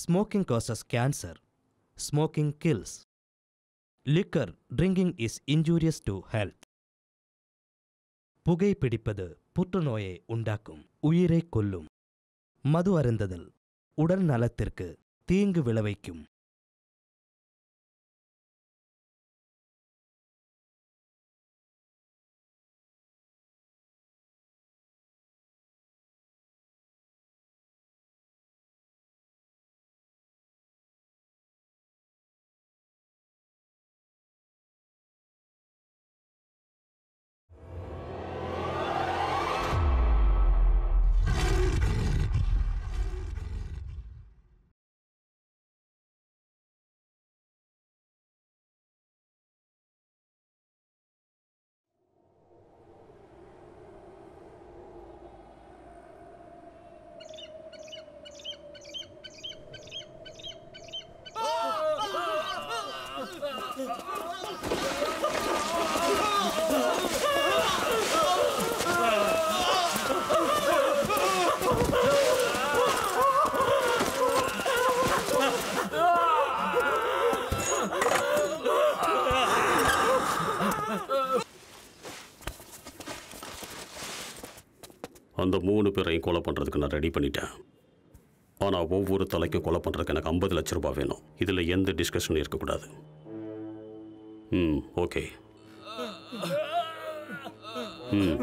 Smoking causes cancer. Smoking kills. Liquor drinking is injurious to health. புகைப்பிடிப்பது புற்றுநோயை உண்டாக்கும் உயிரை கொல்லும் மது அருந்துதல் உடல் நலத்திற்கு தீங்கு விளைவிக்கும் அந்த மூணு பேரையும் கொலை பண்ணுறதுக்கு நான் ரெடி பண்ணிட்டேன் ஆனால் ஒவ்வொரு தலைக்கும் கொலை பண்ணுறதுக்கு எனக்கு ஐம்பது லட்ச ரூபாய் வேணும் இதில் எந்த டிஸ்கஷனும் இருக்கக்கூடாது ம் ஓகே ம்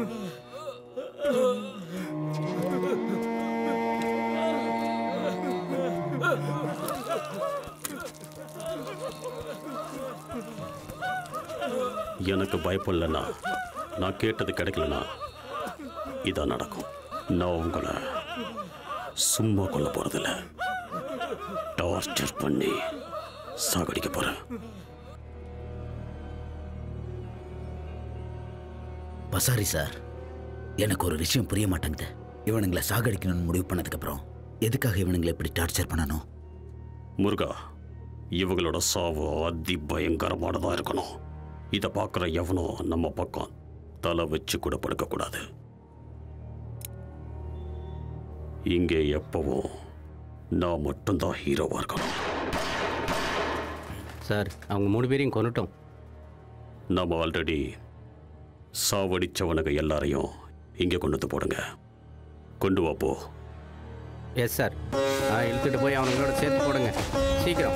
எனக்கு பயப்படலன்னா நான் கேட்டது கிடைக்கலனா இதான் நடக்கும் நான் உங்களை சும்மா கொல்ல போறதில்ல டார்ச்சர் பண்ணி சாகடிக்க போறேன் பசாரி சார் எனக்கு ஒரு விஷயம் புரிய மாட்டேங்குது இவனுங்களை சாகடிக்கணும்னு முடிவு பண்ணதுக்கப்புறம் எதுக்காக இவனுங்களை இப்படி டார்ச்சர் பண்ணணும் முருகா இவங்களோட சாவு அதி பயங்கரமானதா இருக்கணும் இதை பார்க்குற எவனும் நம்ம பக்கம் தலை வச்சு கூட படுக்கக்கூடாது இங்கே எப்பவும் நான் மட்டும்தான் ஹீரோவா இருக்கணும் சார் அவங்க மூணு பேரையும் கொண்டுட்டோம் நம்ம ஆல்ரெடி சாவடிச்சவனுங்க எல்லாரையும் இங்கே கொண்டு வந்து போடுங்க கொண்டு வா போ எஸ் சார் ஆ இழுத்துட்டு போய் அவங்களோட சேர்த்து போடுங்க சீக்கிரம்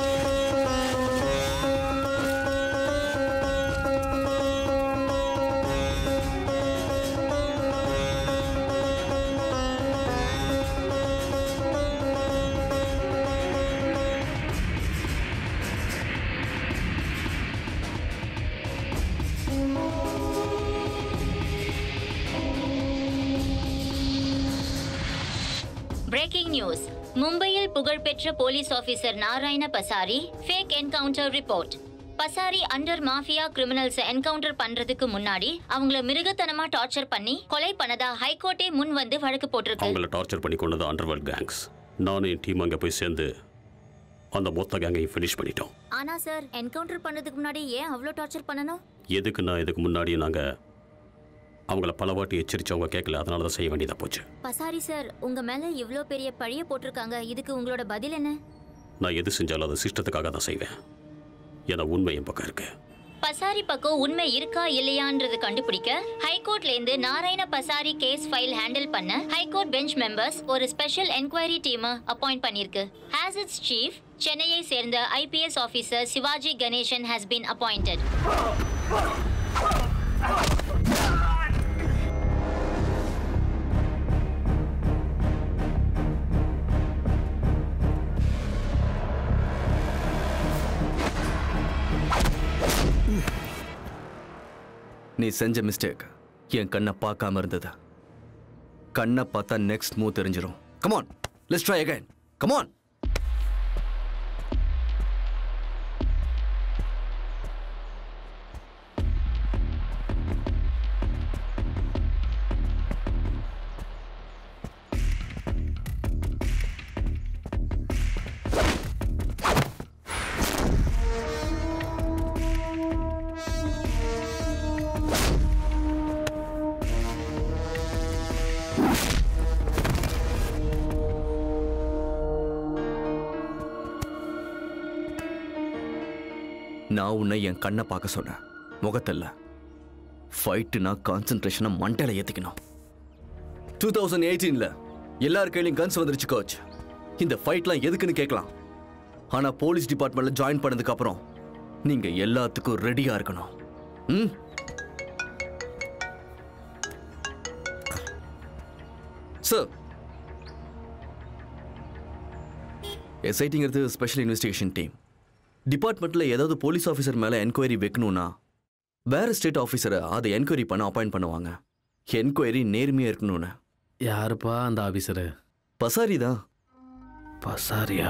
பிரேக்கிங் நியூஸ் மும்பையில் புகழ்பெற்ற police officer Narayana Pasari fake encounter report Pasari under mafia criminals encounter பண்றதுக்கு முன்னாடி அவங்கள மிருகத்தனமா டார்ச்சர் பண்ணி கொலை பண்ணதா ஹைகோர்ட்டே முன் வந்து வழக்கு போட்டிருக்கு அவங்கள டார்ச்சர் பண்ணி கொண்டது அண்டர்வேர்ல்ட் கேங்ஸ் நானும் என் டீம் அங்கே போய் சேர்ந்து அந்த மொத்த கேங்கையும் ஃபினிஷ் பண்ணிட்டோம் ஆனா சார் என்கவுண்டர் பண்ணதுக்கு முன்னாடி ஏன் அவ்வளோ டார்ச்சர் பண்ணணும் எதுக்கு நான் இதுக்கு முன்னாடியே நாங்கள் அவங்கள பல வாட்டி எச்சரிச்சு அவங்க கேட்கல அதனால தான் செய்ய வேண்டியதாக போச்சு பசாரி சார் உங்க மேல இவ்ளோ பெரிய பழிய போட்டிருக்காங்க இதுக்கு உங்களோட பதில் என்ன நான் எது செஞ்சாலும் அது சிஸ்டத்துக்காக தான் செய்வேன் ஏன்னா உண்மை என் பக்கம் இருக்கு பசாரி பக்கம் உண்மை இருக்கா இல்லையான்றது கண்டுபிடிக்க ஹைகோர்ட்ல இருந்து Narayana Pasari case file handle பண்ண ஹைகோர்ட் பெஞ்ச் மெம்பர்ஸ் ஒரு ஸ்பெஷல் என்கொயரி டீம் அப்பாயிண்ட் பண்ணிருக்கு ஹாஸ் இட்ஸ் சீஃப் சென்னையை சேர்ந்த IPS officer Sivaji Ganesan has been appointed நீ செஞ்ச மிஸ்டேக் என் கண்ணை பார்க்காம இருந்தது கண்ணை பார்த்தா நெக்ஸ்ட் மூவ் தெரிஞ்சிரும் come on let's try again come on நான் உன்னை என் கண்ணை பார்க்க சொன்னேன் முகத்தல்ல ஃபைட்டுனா கான்சென்ட்ரேஷனை மண்டையில ஏற்றிக்கணும் டூ தௌசண்ட் எயிட்டீனில் எல்லார் கையிலையும் கன்ஸ் வந்துருச்சு கோச் இந்த ஃபைட்லாம் எதுக்குன்னு கேட்கலாம் ஆனால் போலீஸ் டிபார்ட்மெண்ட்டில் ஜாயின் பண்ணதுக்கு அப்புறம் நீங்கள் எல்லாத்துக்கும் ரெடியாக இருக்கணும் ம் சார் எஸ்ஐடிங்கிறது ஸ்பெஷல் இன்வெஸ்டிகேஷன் டீம் டிபார்ட்மெண்ட்டில் ஏதாவது போலீஸ் ஆஃபீஸர் மேலே என்கொயரி வைக்கணும்னா வேறு ஸ்டேட் ஆஃபீஸரை அதை என்கொயரி பண்ண அப்பாயிண்ட் பண்ணுவாங்க என்கொயரி நேர்மையாக இருக்கணும்னு யாருப்பா அந்த ஆஃபீஸரு பசாரி தான் பசாரியா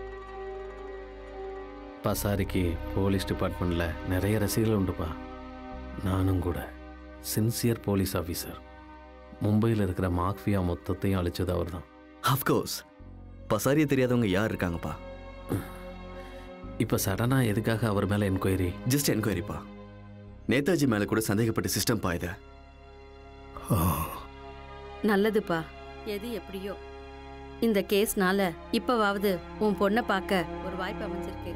பசாரிக்கு போலீஸ் டிபார்ட்மெண்ட்டில் நிறைய ரசிகர்கள் உண்டுப்பா நானும் கூட சின்சியர் போலீஸ் ஆஃபீஸர் மும்பையில் இருக்கிற மாஃபியா மொத்தத்தையும் அழிச்சது அவர் தான் அஃப்கோர்ஸ் பசாரியை தெரியாதவங்க யார் இருக்காங்கப்பா இப்போ சடனாக எதுக்காக அவர் மேலே என்கொயரி ஜஸ்ட் என்கொயரிப்பா நேதாஜி மேலே கூட சந்தேகப்பட்ட சிஸ்டம் பா இது நல்லதுப்பா எது எப்படியோ இந்த கேஸ்னால இப்பவாவது உன் பொண்ணை பார்க்க ஒரு வாய்ப்பு அமைஞ்சிருக்கு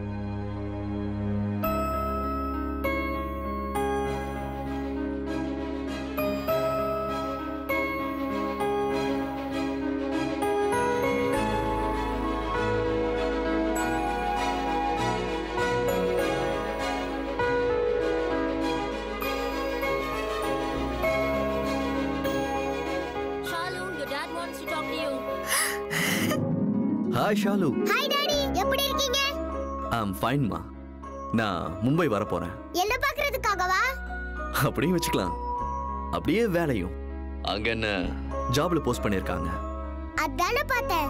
Shalu, your dad wants to talk to you. Hi Shalu hi daddy எப்படி இருக்கீங்க ஐம் ஃபைன்மா நான் மும்பை வரப்போகிறேன் என்ன பாக்குறதுக்காகவா அப்படியும் வச்சுக்கலாம் அப்படியே வேலையும் அங்க என்ன ஜாப்ல போஸ்ட் பண்ணியிருக்காங்க அதானே பார்த்தேன்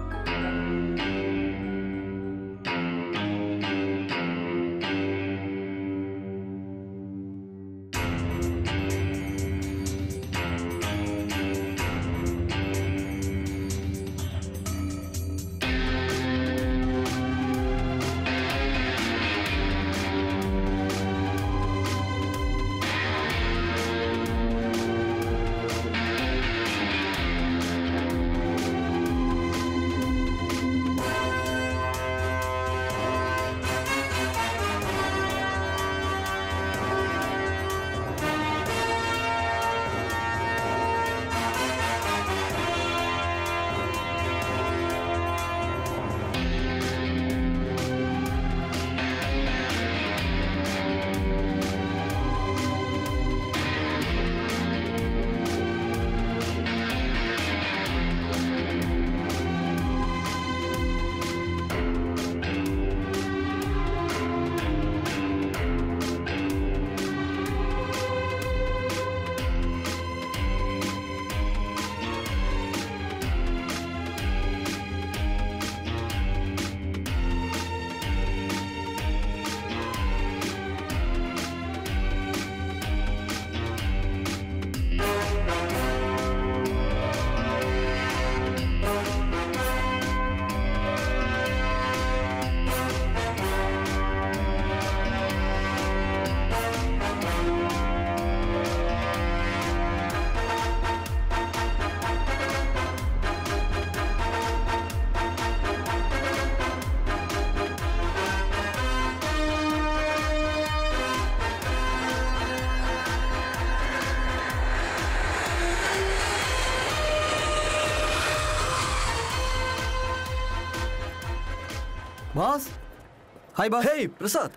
boss hi boss hey Prasad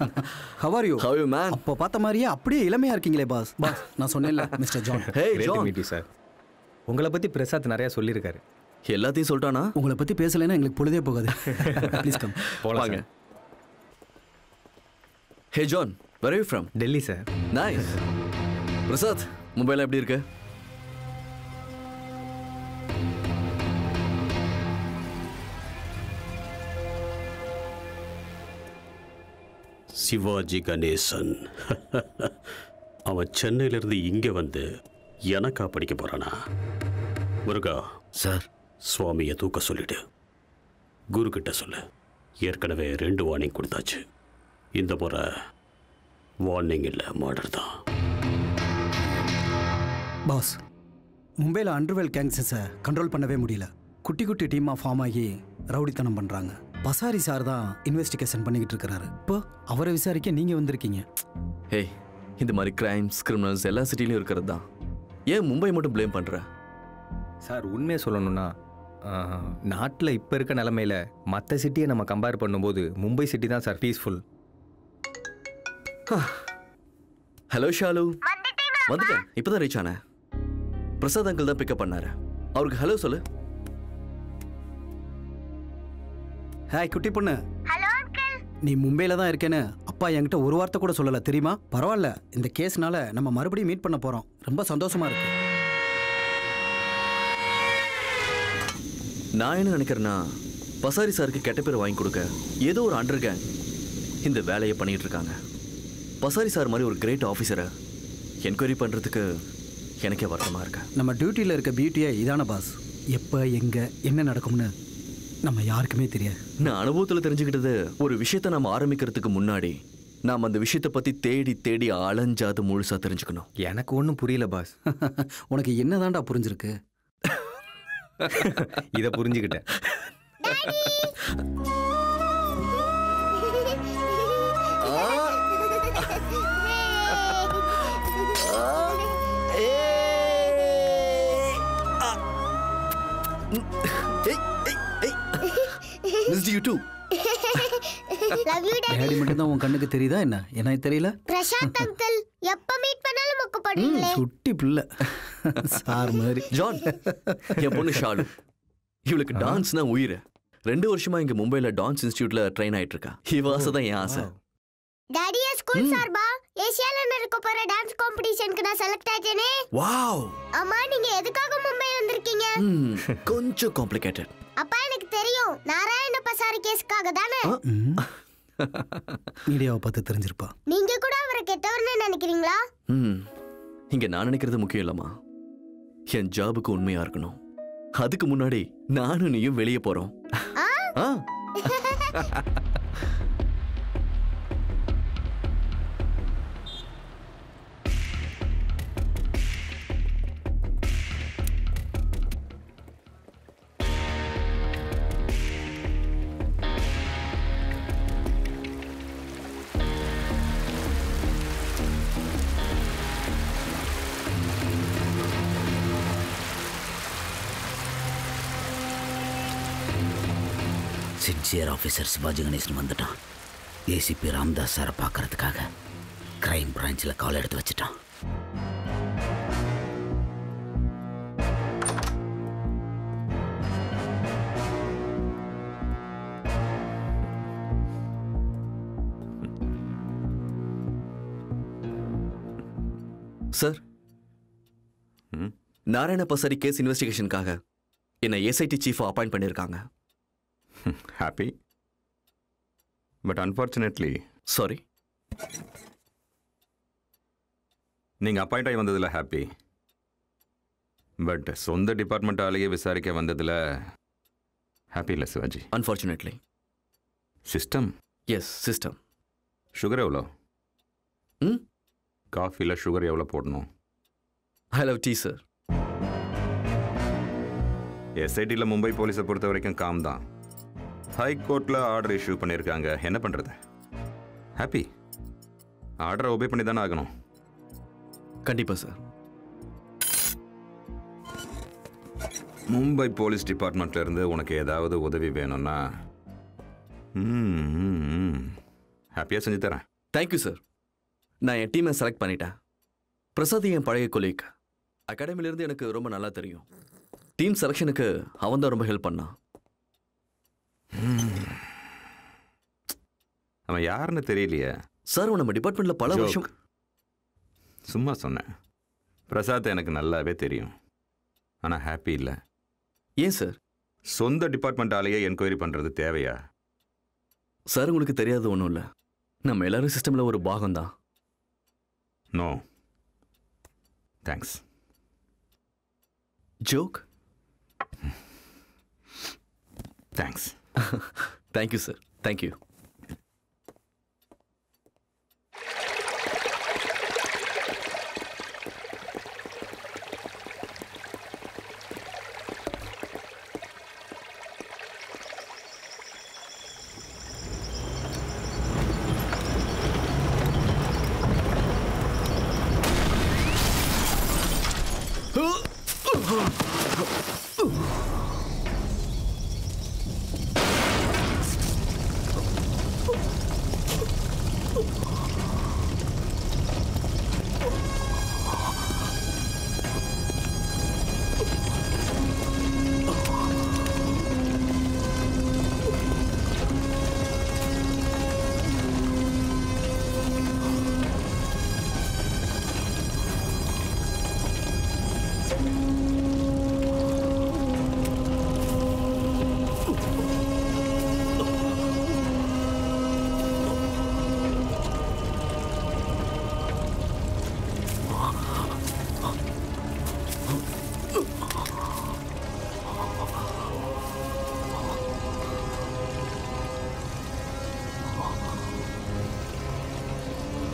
how are you how you man அப்போ பார்த்த மாதிரியே அப்படியே இளமையா இருக்கீங்களே பாஸ் பாஸ் நான் சொன்னேன்ல mister John hey Great to John meet you, sir உங்களை பற்றி பிரசாத் நிறையா சொல்லியிருக்காரு எல்லாத்தையும் சொல்லிட்டானா உங்களை பத்தி பேசலைன்னா எங்களுக்கு பொழுதே போகாது ப்ளீஸ் கம் போலாம் வாங்க sir. Hey John where you from Delhi sir nice Prasad மும்பைல எப்படி இருக்கு சிவாஜி கணேசன் அவன் சென்னையிலிருந்து இங்கே வந்து எனக்கா படிக்க போறானா முருகா சார் சுவாமியை தூக்க சொல்லிடு குரு கிட்ட சொல்லு ஏற்கனவே ரெண்டு வார்னிங் கொடுத்தாச்சு இந்த முறை வார்னிங் இல்லை மர்டர் தான் பாஸ் மும்பையில் அண்டர்வேல் கேங்ஸஸை கண்ட்ரோல் பண்ணவே முடியல குட்டி குட்டி டீமாக ஃபார்ம் ஆகி ரவுடித்தனம் பண்ணுறாங்க பசாரி சார் தான் இன்வெஸ்டிகேஷன் பண்ணிக்கிட்டு இருக்கிறாரு இப்போ அவரை விசாரிக்க நீங்க வந்திருக்கீங்க ஏய் இந்த மாதிரி கிரைம்ஸ் கிரிமினல்ஸ் எல்லா சிட்டிலையும் இருக்கிறது தான் ஏன் மும்பை மட்டும் ப்ளேம் பண்ற சார் உண்மையை சொல்லணும்னா நாட்டில் இப்போ இருக்க நிலமையில மற்ற சிட்டியை நம்ம கம்பேர் பண்ணும்போது மும்பை சிட்டி தான் சார் பீஸ்ஃபுல் ஹலோ ஷாலு வந்துட்டேன் இப்பதான் ரீச் ஆனேன் பிரசாத் அங்கிள் தான் பிக்கப் பண்ணாரு அவருக்கு ஹலோ சொல்லு ஹாய் குட்டி பொண்ணு ஹலோ அங்கிள் நீ மும்பையில தான் இருக்கேன்னு அப்பா என்கிட்ட ஒரு வார்த்தை கூட சொல்லல தெரியுமா பரவாயில்ல இந்த கேஸ்னால நம்ம மறுபடியும் மீட் பண்ண போறோம் ரொம்ப சந்தோஷமா இருக்கு நான் என்ன நினைக்கிறேன்னா பசாரி சாருக்கு கெட்ட பேர் வாங்கி கொடுக்க ஏதோ ஒரு அண்டர் கேங் இந்த வேலையை பண்ணிட்டு இருக்காங்க பசாரி சார் மாதிரி ஒரு கிரேட் ஆஃபீஸரை என்கொயரி பண்ணுறதுக்கு எனக்கே வருத்தமாக இருக்கு நம்ம டியூட்டியில் இருக்க பியூட்டியே இதான பாஸ் எப்போ எங்கே என்ன நடக்கும்னு நம்ம யாருக்குமே தெரியாது நான் அனுபவத்தில் தெரிஞ்சுக்கிட்டது ஒரு விஷயத்தை நம்ம ஆரம்பிக்கிறதுக்கு முன்னாடி நாம் அந்த விஷயத்தை பற்றி தேடி தேடி அலைஞ்சாது முழுசாக தெரிஞ்சுக்கணும் எனக்கு ஒன்றும் புரியல பாஸ் உனக்கு என்னதான்டா புரிஞ்சிருக்கு இதை புரிஞ்சுக்கிட்டேன் miss you too love you daddy daddy மட்டும் தான் உன் கண்ணுக்கு தெரியுதா என்ன எனக்கு தெரியல பிரசாந்த் அங்கிள் எப்ப மீட் பண்ணாலும் மொக்க போடுறீங்களே சுட்டி பிள்ளை சார் மாதிரி ஜான் என் பொண்ணு ஷாலு இவளுக்கு டான்ஸ்னா உயிர் ரெண்டு வருஷமா இங்க மும்பைல டான்ஸ் இன்ஸ்டியூட்ல ட்ரெயின் ஆயிட்டு இருக்கா இவ ஆசை தான் என் ஆசை டாடி ஸ்கூல் சார்பா ஏசியால நடக்க போற டான்ஸ் காம்படிஷனுக்கு நான் செலக்ட் ஆயிட்டேனே வாவ் அம்மா நீங்க எதுக்காக மும்பை வந்திருக்கீங்க ம், கொஞ்சம் காம்ப்ளிகேட்டட் அப்பா எனக்கு தெரியும் நாராயண பசாரி கேஸ்க்காக தானே மீடியாவை பார்த்து தெரிஞ்சிருப்பா நீங்க கூட அவரை கெட்டவர்னு நினைக்கிறீங்களா ம் இங்க நான் நினைக்கிறது முக்கியம் இல்லம்மா என் ஜாபுக்கு உண்மையா இருக்கணும் அதுக்கு முன்னாடி நானும் நீயும் வெளியே போறோம் ஆ சின்சியர் ஆஃபீஸர் சிவாஜி கணேசன் வந்துட்டான் ஏசிபி ராம்தாஸ் சாரை பார்க்கறதுக்காக கிரைம் பிரான்ச்சில் கால் எடுத்து வச்சுட்டான் சார் நாராயண பசாரி கேஸ் இன்வெஸ்டிகேஷனுக்காக என்னை எஸ்ஐடி சீஃப் அப்பாயிண்ட் பண்ணியிருக்காங்க ஹாப்பி பட் அன்ஃபார்ச்சுனேட்லி சாரி நீங்கள் அப்பாயிண்ட் ஆகி வந்ததில் ஹாப்பி பட் சொந்த டிபார்ட்மெண்ட்டாலேயே விசாரிக்க வந்ததில் ஹாப்பி இல்லை Sivaji unfortunately system yes system sugar எவ்வளோ ம் காஃபியில் சுகர் எவ்வளோ போடணும் ஐ லவ் டீ சார் எஸ்ஐடியில் மும்பை போலீஸை பொறுத்த வரைக்கும் காம் தான் ஹை கோர்ட்டில் ஆர்டர் இஷ்யூ பண்ணியிருக்காங்க என்ன பண்ணுறது ஹாப்பி ஆர்டரை ஒபே பண்ணி தானே ஆகணும் கண்டிப்பாக சார் மும்பை போலீஸ் டிபார்ட்மெண்ட்ல இருந்து உனக்கு ஏதாவது உதவி வேணும்னா ம் ஹாப்பியாக செஞ்சு தரேன் தேங்க்யூ சார் நான் என் டீமை செலக்ட் பண்ணிட்டேன் பிரசாத் என் பழைய கொலீக் அகாடமிலேருந்து எனக்கு ரொம்ப நல்லா தெரியும் டீம் செலெக்ஷனுக்கு அவன் தான் ரொம்ப ஹெல்ப் பண்ணான் அவன் யாருன்னு தெரியலையே சார் நம்ம டிபார்ட்மெண்ட்டில் பல Joke. வருஷம் சும்மா சொன்னேன் பிரசாத் எனக்கு நல்லாவே தெரியும் ஆனால் ஹாப்பி இல்லை ஏன் சார் சொந்த டிபார்ட்மெண்ட்டாலேயே என்கொயரி பண்ணுறது தேவையா சார் உங்களுக்கு தெரியாது ஒன்றும் இல்லை நம்ம எல்லாரும் சிஸ்டமில் ஒரு பாகம் தான் no thanks joke thanks thank you sir thank you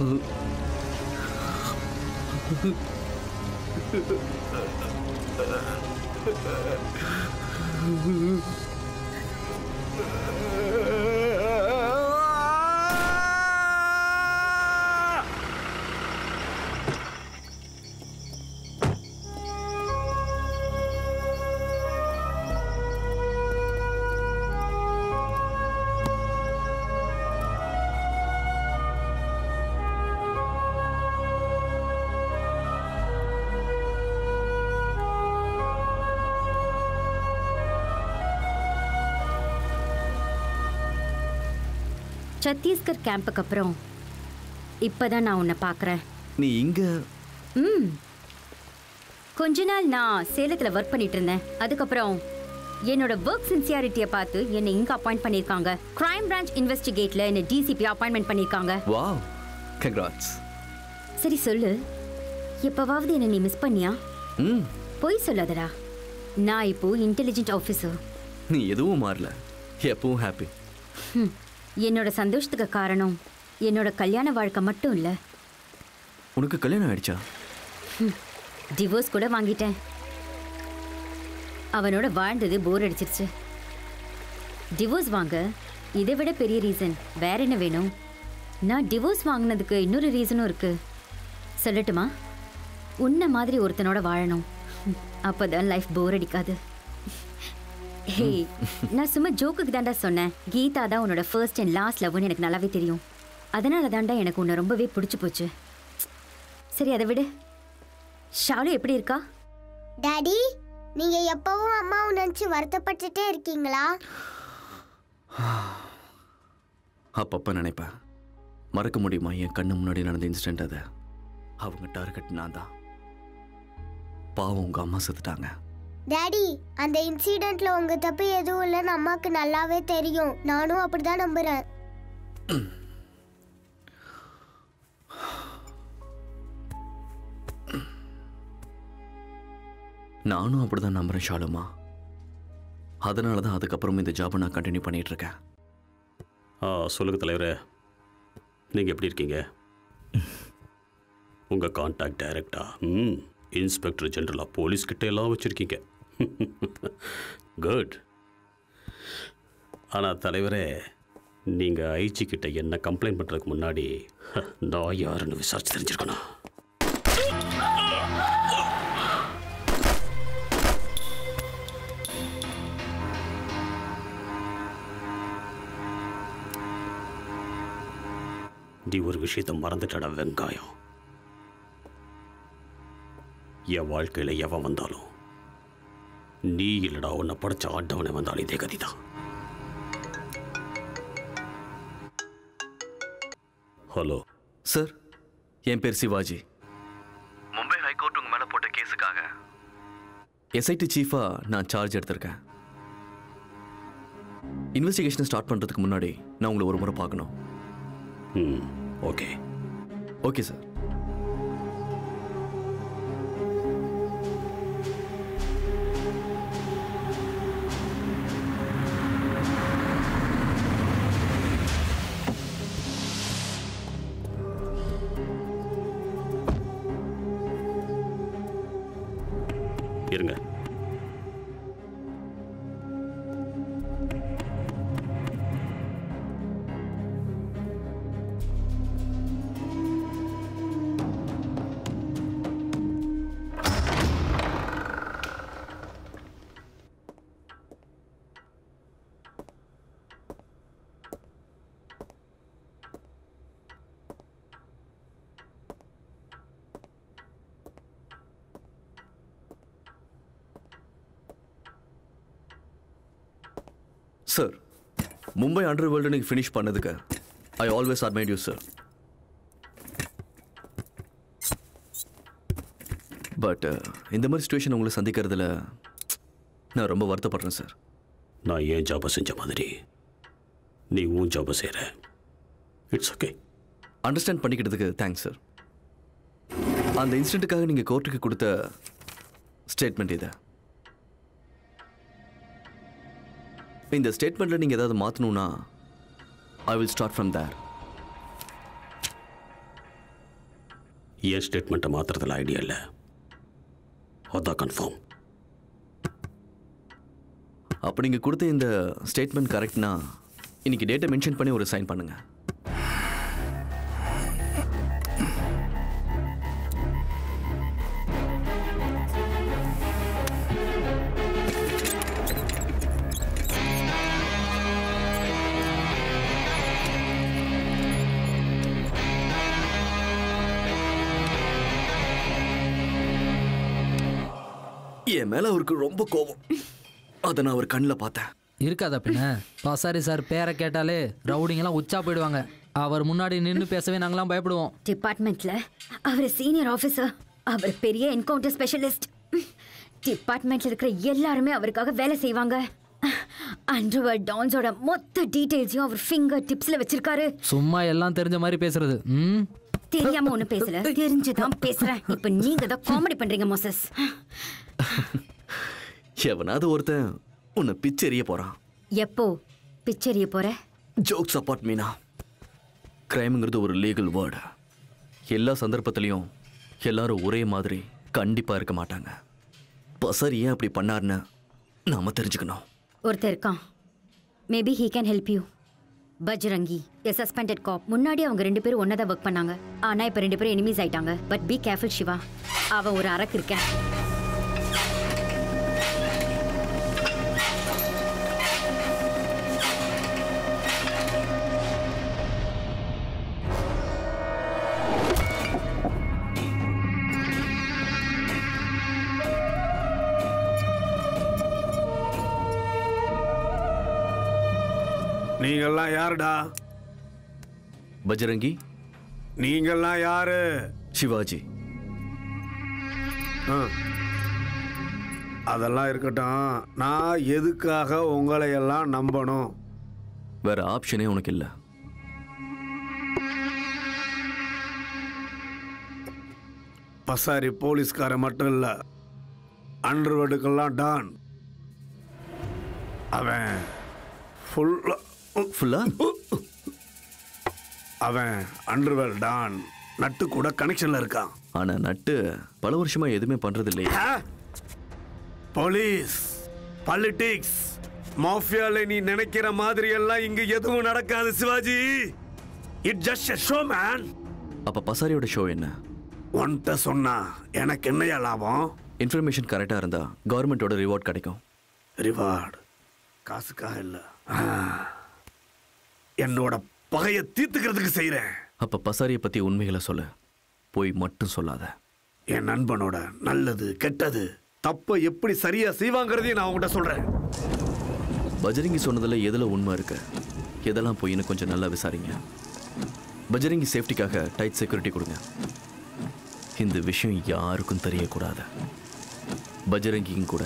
Chhattisgarh கேம்புக்கு அப்புறம் இப்பதான் நான் உன்னை பார்க்குறேன் நீ இங்க ம் கொஞ்ச நாள் நான் சேலத்தில் ஒர்க் பண்ணிட்டு இருந்தேன் அதுக்கப்புறம் என்னோட ஒர்க் சின்சியாரிட்டியை பார்த்து என்னை இங்கே அப்பாயிண்ட் பண்ணியிருக்காங்க கிரைம் பிரான்ச் இன்வெஸ்டிகேட்டில் என்னை டிசிபி அப்பாயின்மெண்ட் பண்ணியிருக்காங்க வாவ் கங்க்ராட்ஸ் சரி சொல்லு எப்போவாவது என்னை நீ மிஸ் பண்ணியா ம் பொய் சொல்லாதடா நான் இப்போ இன்டெலிஜென்ட் ஆஃபீஸர் நீ எதுவும் மாறல எப்பவும் ஹாப்பி என்னோட சந்தோஷத்துக்கு காரணம் என்னோட கல்யாண வாழ்க்கை மட்டும் இல்லை உனக்கு கல்யாணம் ஆயிடுச்சா டிவோர்ஸ் கூட வாங்கிட்டேன் அவனோட வாழ்ந்தது போர் அடிச்சிருச்சு டிவோர்ஸ் வாங்க இதை விட பெரிய ரீசன் வேற என்ன வேணும் நான் டிவோர்ஸ் வாங்கினதுக்கு இன்னொரு ரீசனும் இருக்கு சொல்லட்டுமா உன்ன மாதிரி ஒருத்தனோட வாழணும் அப்பதான் லைஃப் போர் அடிக்காது ஹே நான் சும்மா ஜோக்குக்கு தாண்டா சொன்னேன் கீதா தான் உன்னோட ஃபர்ஸ்ட் அண்ட் லாஸ்ட் லவ்னு எனக்கு நல்லாவே தெரியும் அதனால தாண்டா எனக்கு உன்னை ரொம்பவே பிடிச்சி போச்சு சரி அதை விடு ஷாலு எப்படி இருக்கா டாடி நீங்க எப்பவும் அம்மாவை நினைச்சு வருத்தப்பட்டுட்டே இருக்கீங்களா அப்பப்போ நினைப்பேன் மறக்க முடியுமா என் கண்ணு முன்னாடி நடந்த இன்சிடென்ட் அதை அவங்க டார்கெட் நான் தான் பாவம் உங்க அம்மா செத்துட்டாங்க டாடி அந்த இன்சிடென்ட்ல உங்க தப்பு எதுவும் இல்லைன்னு அம்மாக்கு நல்லாவே தெரியும் நானும் அப்படிதான் நம்புறேன் நானும் அப்படிதான் நம்புறேன் ஷாலுமா அதனால தான் அதுக்கப்புறம் இந்த ஜாபை நான் கண்டினியூ பண்ணிட்டு இருக்கேன் ஆ சொல்லுங்க தலைவரே நீங்கள் எப்படி இருக்கீங்க உங்கள் கான்டாக்ட் டைரக்டா ம் இன்ஸ்பெக்டர் ஜெனரலாக போலீஸ் கிட்ட எல்லாம் வச்சுருக்கீங்க குட் ஆனால் தலைவரே நீங்கள் ஐஜி கிட்ட என்ன கம்ப்ளைண்ட் பண்ணுறதுக்கு முன்னாடி நான் யாருன்னு விசாரிச்சு தெரிஞ்சிருக்கணும் நீ ஒரு விஷயத்தை மறந்துட்டடா வெங்காயம் என் வாழ்க்கையில் எவன் வந்தாலும் நீ இல்லடா உன்னை படைச்ச ஆண்டவனை வந்தாலும் இதே கதிதான் ஹலோ சார் என் பேர் சிவாஜி மும்பை ஹைகோர்ட் உங்க மேல போட்ட கேஸுக்காக எஸ்ஐடி சீஃபா நான் சார்ஜ் எடுத்திருக்கேன் இன்வெஸ்டிகேஷன் ஸ்டார்ட் பண்ணுறதுக்கு முன்னாடி நான் உங்களை ஒரு முறை பார்க்கணும் ம் ஓகே ஓகே சார் இருங்க சார் மும்பை அண்டர் வேர்ல்டு நீங்கள் ஃபினிஷ் பண்ணதுக்கு I always admit you sir but இந்த மாதிரி சுச்சுவேஷன் உங்களை சந்திக்கிறதுல நான் ரொம்ப வருத்தப்படுறேன் சார் நான் ஏன் ஜாபை செஞ்ச மாதிரி நீ உன் ஜாபை செய்கிற இட்ஸ் ஓகே அண்டர்ஸ்டாண்ட் பண்ணிக்கிட்டதுக்கு தேங்க்ஸ் சார் அந்த இன்சிடெண்ட்டுக்காக நீங்கள் கோர்ட்டுக்கு கொடுத்த ஸ்டேட்மெண்ட் இது இந்த ஸ்டேட்மெண்ட்டில் நீங்கள் ஏதாவது மாற்றணும்னா I will start from there என் ஸ்டேட்மெண்ட்டை மாற்றுறதுல ஐடியா இல்லை அதான் கன்ஃபார்ம் அப்போ நீங்கள் கொடுத்த இந்த ஸ்டேட்மெண்ட் கரெக்ட்னா இன்னைக்கு டேட்டை மென்ஷன் பண்ணி ஒரு சைன் பண்ணுங்க என் மேல அவருக்கு ரொம்ப கோபம் அதை நான் அவர் கண்ணில் பார்த்தேன் இருக்காதா பின்ன பசாரி சார் பேரை கேட்டாலே ரவுடிங்கெல்லாம் உச்சா போயிடுவாங்க அவர் முன்னாடி நின்று பேசவே நாங்களாம் பயப்படுவோம் டிபார்ட்மெண்ட்ல அவர் சீனியர் ஆஃபீஸர் அவர் பெரிய என்கவுண்டர் ஸ்பெஷலிஸ்ட் டிபார்ட்மெண்ட்ல இருக்கிற எல்லாருமே அவருக்காக வேலை செய்வாங்க அண்டர்வேர்ட் டான்ஸோட மொத்த டீடைல்ஸையும் அவர் ஃபிங்கர் டிப்ஸ்ல வச்சிருக்காரு சும்மா எல்லாம் தெரிஞ்ச மாதிரி பேசுறது ம் தெரியாம ஒண்ணு பேசல தெரிஞ்சுதான் பேசுறேன் இப்ப நீங்க தான் காமெடி பண்றீங்க மோசஸ் எவனாவது ஒருத்தன் உன்னை பிச்செறிய போறான் எப்போ பிச்சரிய போற ஜோக்ஸ் அப்பார்ட் மீனா கிரைம்ங்கிறது ஒரு லீகல் வேர்டு எல்லா சந்தர்ப்பத்திலையும் எல்லாரும் ஒரே மாதிரி கண்டிப்பாக இருக்க மாட்டாங்க பசர் ஏன் அப்படி பண்ணாருன்னு நாம தெரிஞ்சுக்கணும் ஒருத்தர் இருக்கான் maybe he can help you Bajrangi a suspended cop முன்னாடி அவங்க ரெண்டு பேரும் ஒன்றா தான் ஒர்க் பண்ணாங்க ஆனா இப்போ ரெண்டு பேரும் எனிமீஸ் ஆயிட்டாங்க பட் பி கேர்ஃபுல் சிவா அவ ஒரு அரக்கு இருக்கேன் நீங்கெல்லாம் யாருடா பஜரங்கி நீங்கெல்லாம் யாரு சிவாஜி ஆ. அதெல்லாம் இருக்கட்டும் நான் எதுக்காக உங்களை எல்லாம் நம்பணும் வேற ஆப்ஷனே உனக்கு இல்லை பசாரி போலீஸ்காரன் மட்டும் இல்ல அண்டர்வேர்டுக்கெல்லாம் டான் அவன் ஃபுல்லா ஃபுல்லா அவன் அண்டர்வேல் டான் நட்டு கூட கனெக்ஷன்ல இருக்கான் ஆனா நட்டு பல வருஷமா எதுவுமே பண்றது இல்லையே போலீஸ் பாலிடிக்ஸ் மாஃபியால நீ நினைக்கிற மாதிரி எல்லாம் இங்க எதுவும் நடக்காது Sivaji it just a show man அப்ப பசாரியோட ஷோ என்ன உன்கிட்ட சொன்னா எனக்கு என்னையா லாபம் இன்ஃபர்மேஷன் கரெக்டா இருந்தா கவர்மெண்டோட ரிவார்ட் கிடைக்கும் ரிவார்டு காசுக்காக இல்ல ஆ. என்னோட பகையை தீர்த்துக்கிறதுக்கு செய்றேன் அப்ப பசாரியை பத்தி உண்மைகளை சொல்லு போய் மட்டும் சொல்லாத என் நண்பனோட நல்லது கெட்டது தப்ப எப்படி சரியா செய்வாங்கிறதையும் நான் உங்ககிட்ட சொல்றேன் பஜரங்கி சொன்னதுல எதுல உண்மை இருக்கு எதெல்லாம் போயின்னு கொஞ்சம் நல்லா விசாரிங்க பஜரங்கி சேஃப்டிக்காக டைட் செக்யூரிட்டி கொடுங்க இந்த விஷயம் யாருக்கும் தெரியக்கூடாது பஜரங்கியும் கூட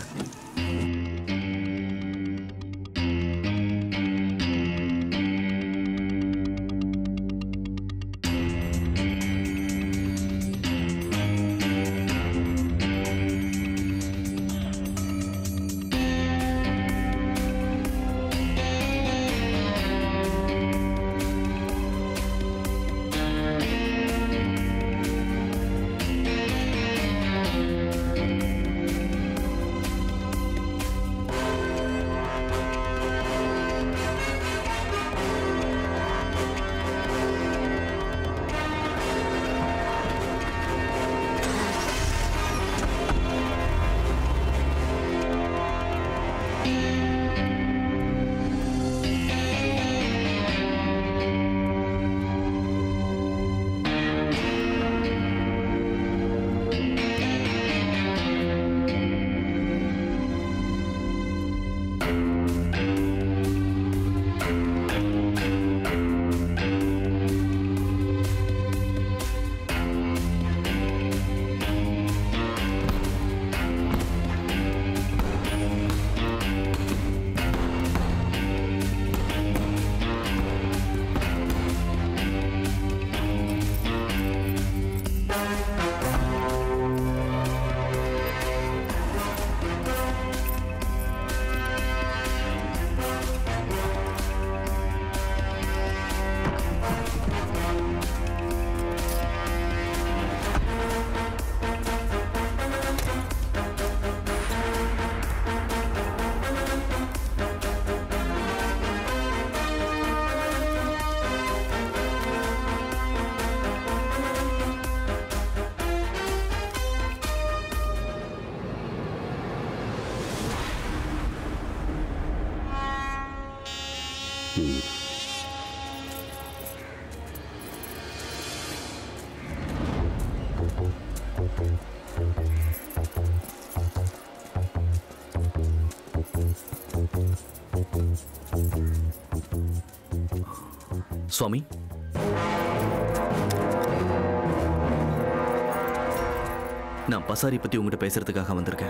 சுவாமி நான் பசாரி பத்தி உங்ககிட்ட பேசுறதுக்காக வந்திருக்கேன்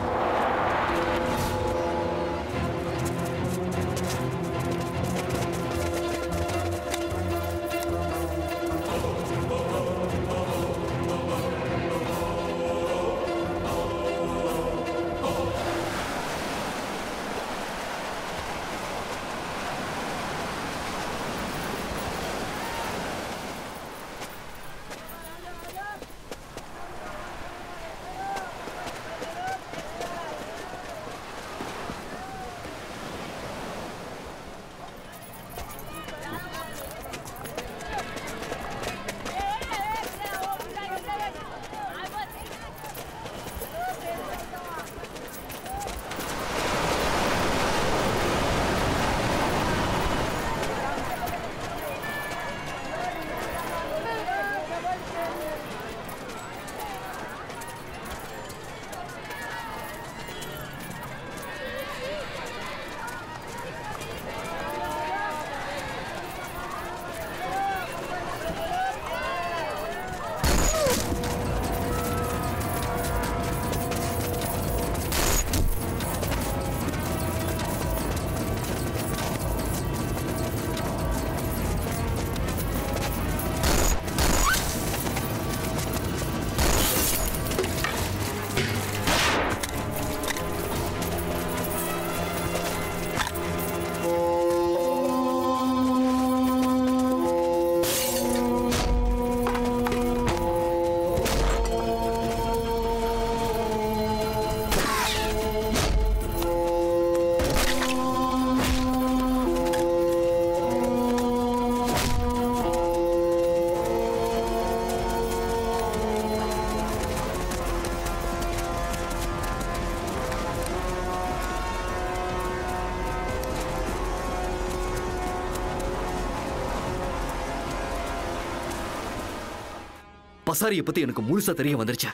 பசாரியை பத்தி எனக்கு முழுசா தெரிய வந்துருச்சு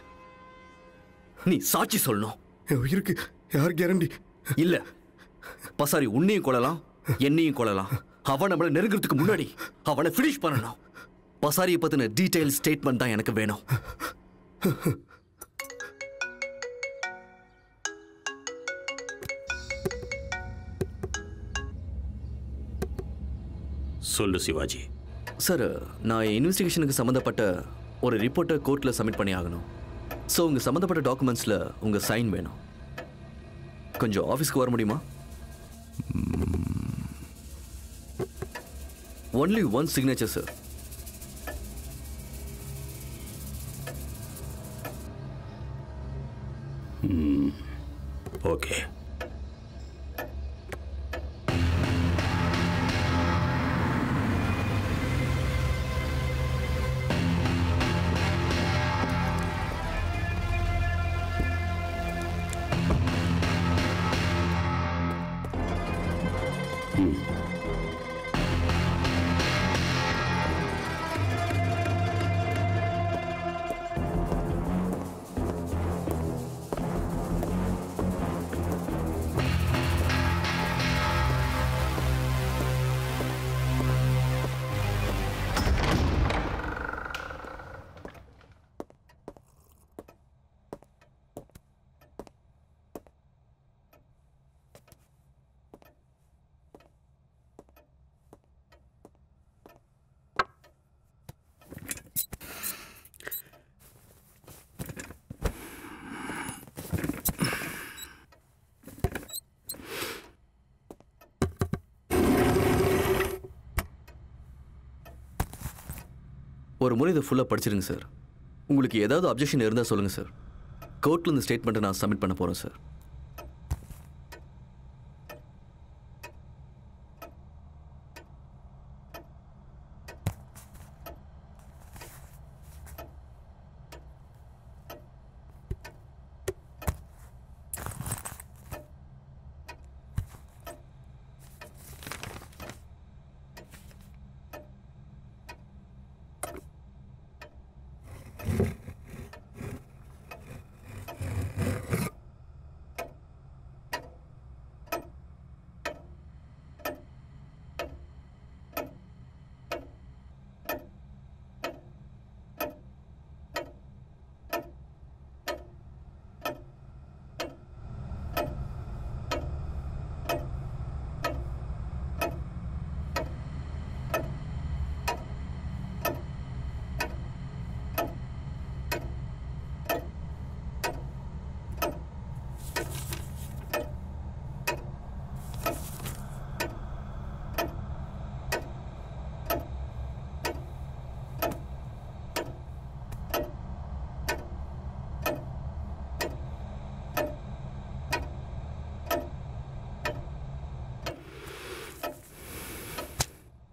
நீ சாட்சி சொல்லணும் இருக்கு யார் கேரண்டி இல்ல பசாரி உன்னையும் கொள்ளலாம் என்னையும் கொள்ளலாம் அவன் நம்மள நெருங்கிறதுக்கு முன்னாடி அவனை ஃபினிஷ் பண்ணணும் பசாரியை பத்தின டீடைல் ஸ்டேட்மெண்ட் தான் எனக்கு வேணும் சொல்லு சிவாஜி சார் நான் இன்வெஸ்டிகேஷனுக்கு சம்மந்தப்பட்ட ஒரு ரிப்போர்ட்டை கோர்ட்டில் சப்மிட் பண்ணி ஆகணும் ஸோ உங்கள் சம்மந்தப்பட்ட டாக்குமெண்ட்ஸில் உங்கள் சைன் வேணும் கொஞ்சம் ஆஃபீஸ்க்கு வர முடியுமா only one signature sir okay ஒரு முறை இதை ஃபுல்லாக படிச்சிருங்க சார் உங்களுக்கு ஏதாவது அப்ஜெக்ஷன் இருந்தால் சொல்லுங்கள் சார் கோர்ட்டில் இந்த ஸ்டேட்மெண்ட்டை நான் சப்மிட் பண்ண போகிறேன் சார்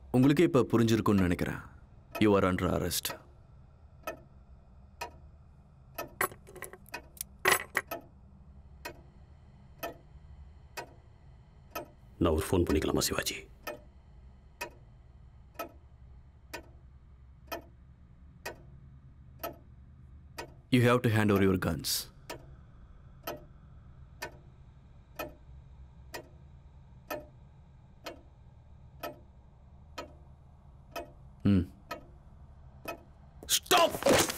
உங்களுக்கே இப்போ புரிஞ்சிருக்கும்னு நினைக்கிறேன் யூ ஆர் அண்டர் அரெஸ்ட் நான் ஒரு ஃபோன் பண்ணிக்கலாமா Sivaji you have to hand over your guns ம் ஸ்டாப்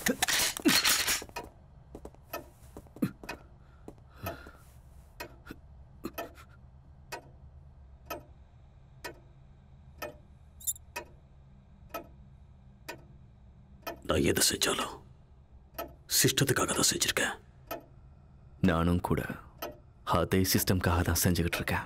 நான் எதை செஞ்சாலும் சிஸ்டத்துக்காக தான் செஞ்சிருக்கேன் நானும் கூட அதே சிஸ்டம்காக தான் செஞ்சுக்கிட்டு இருக்கேன்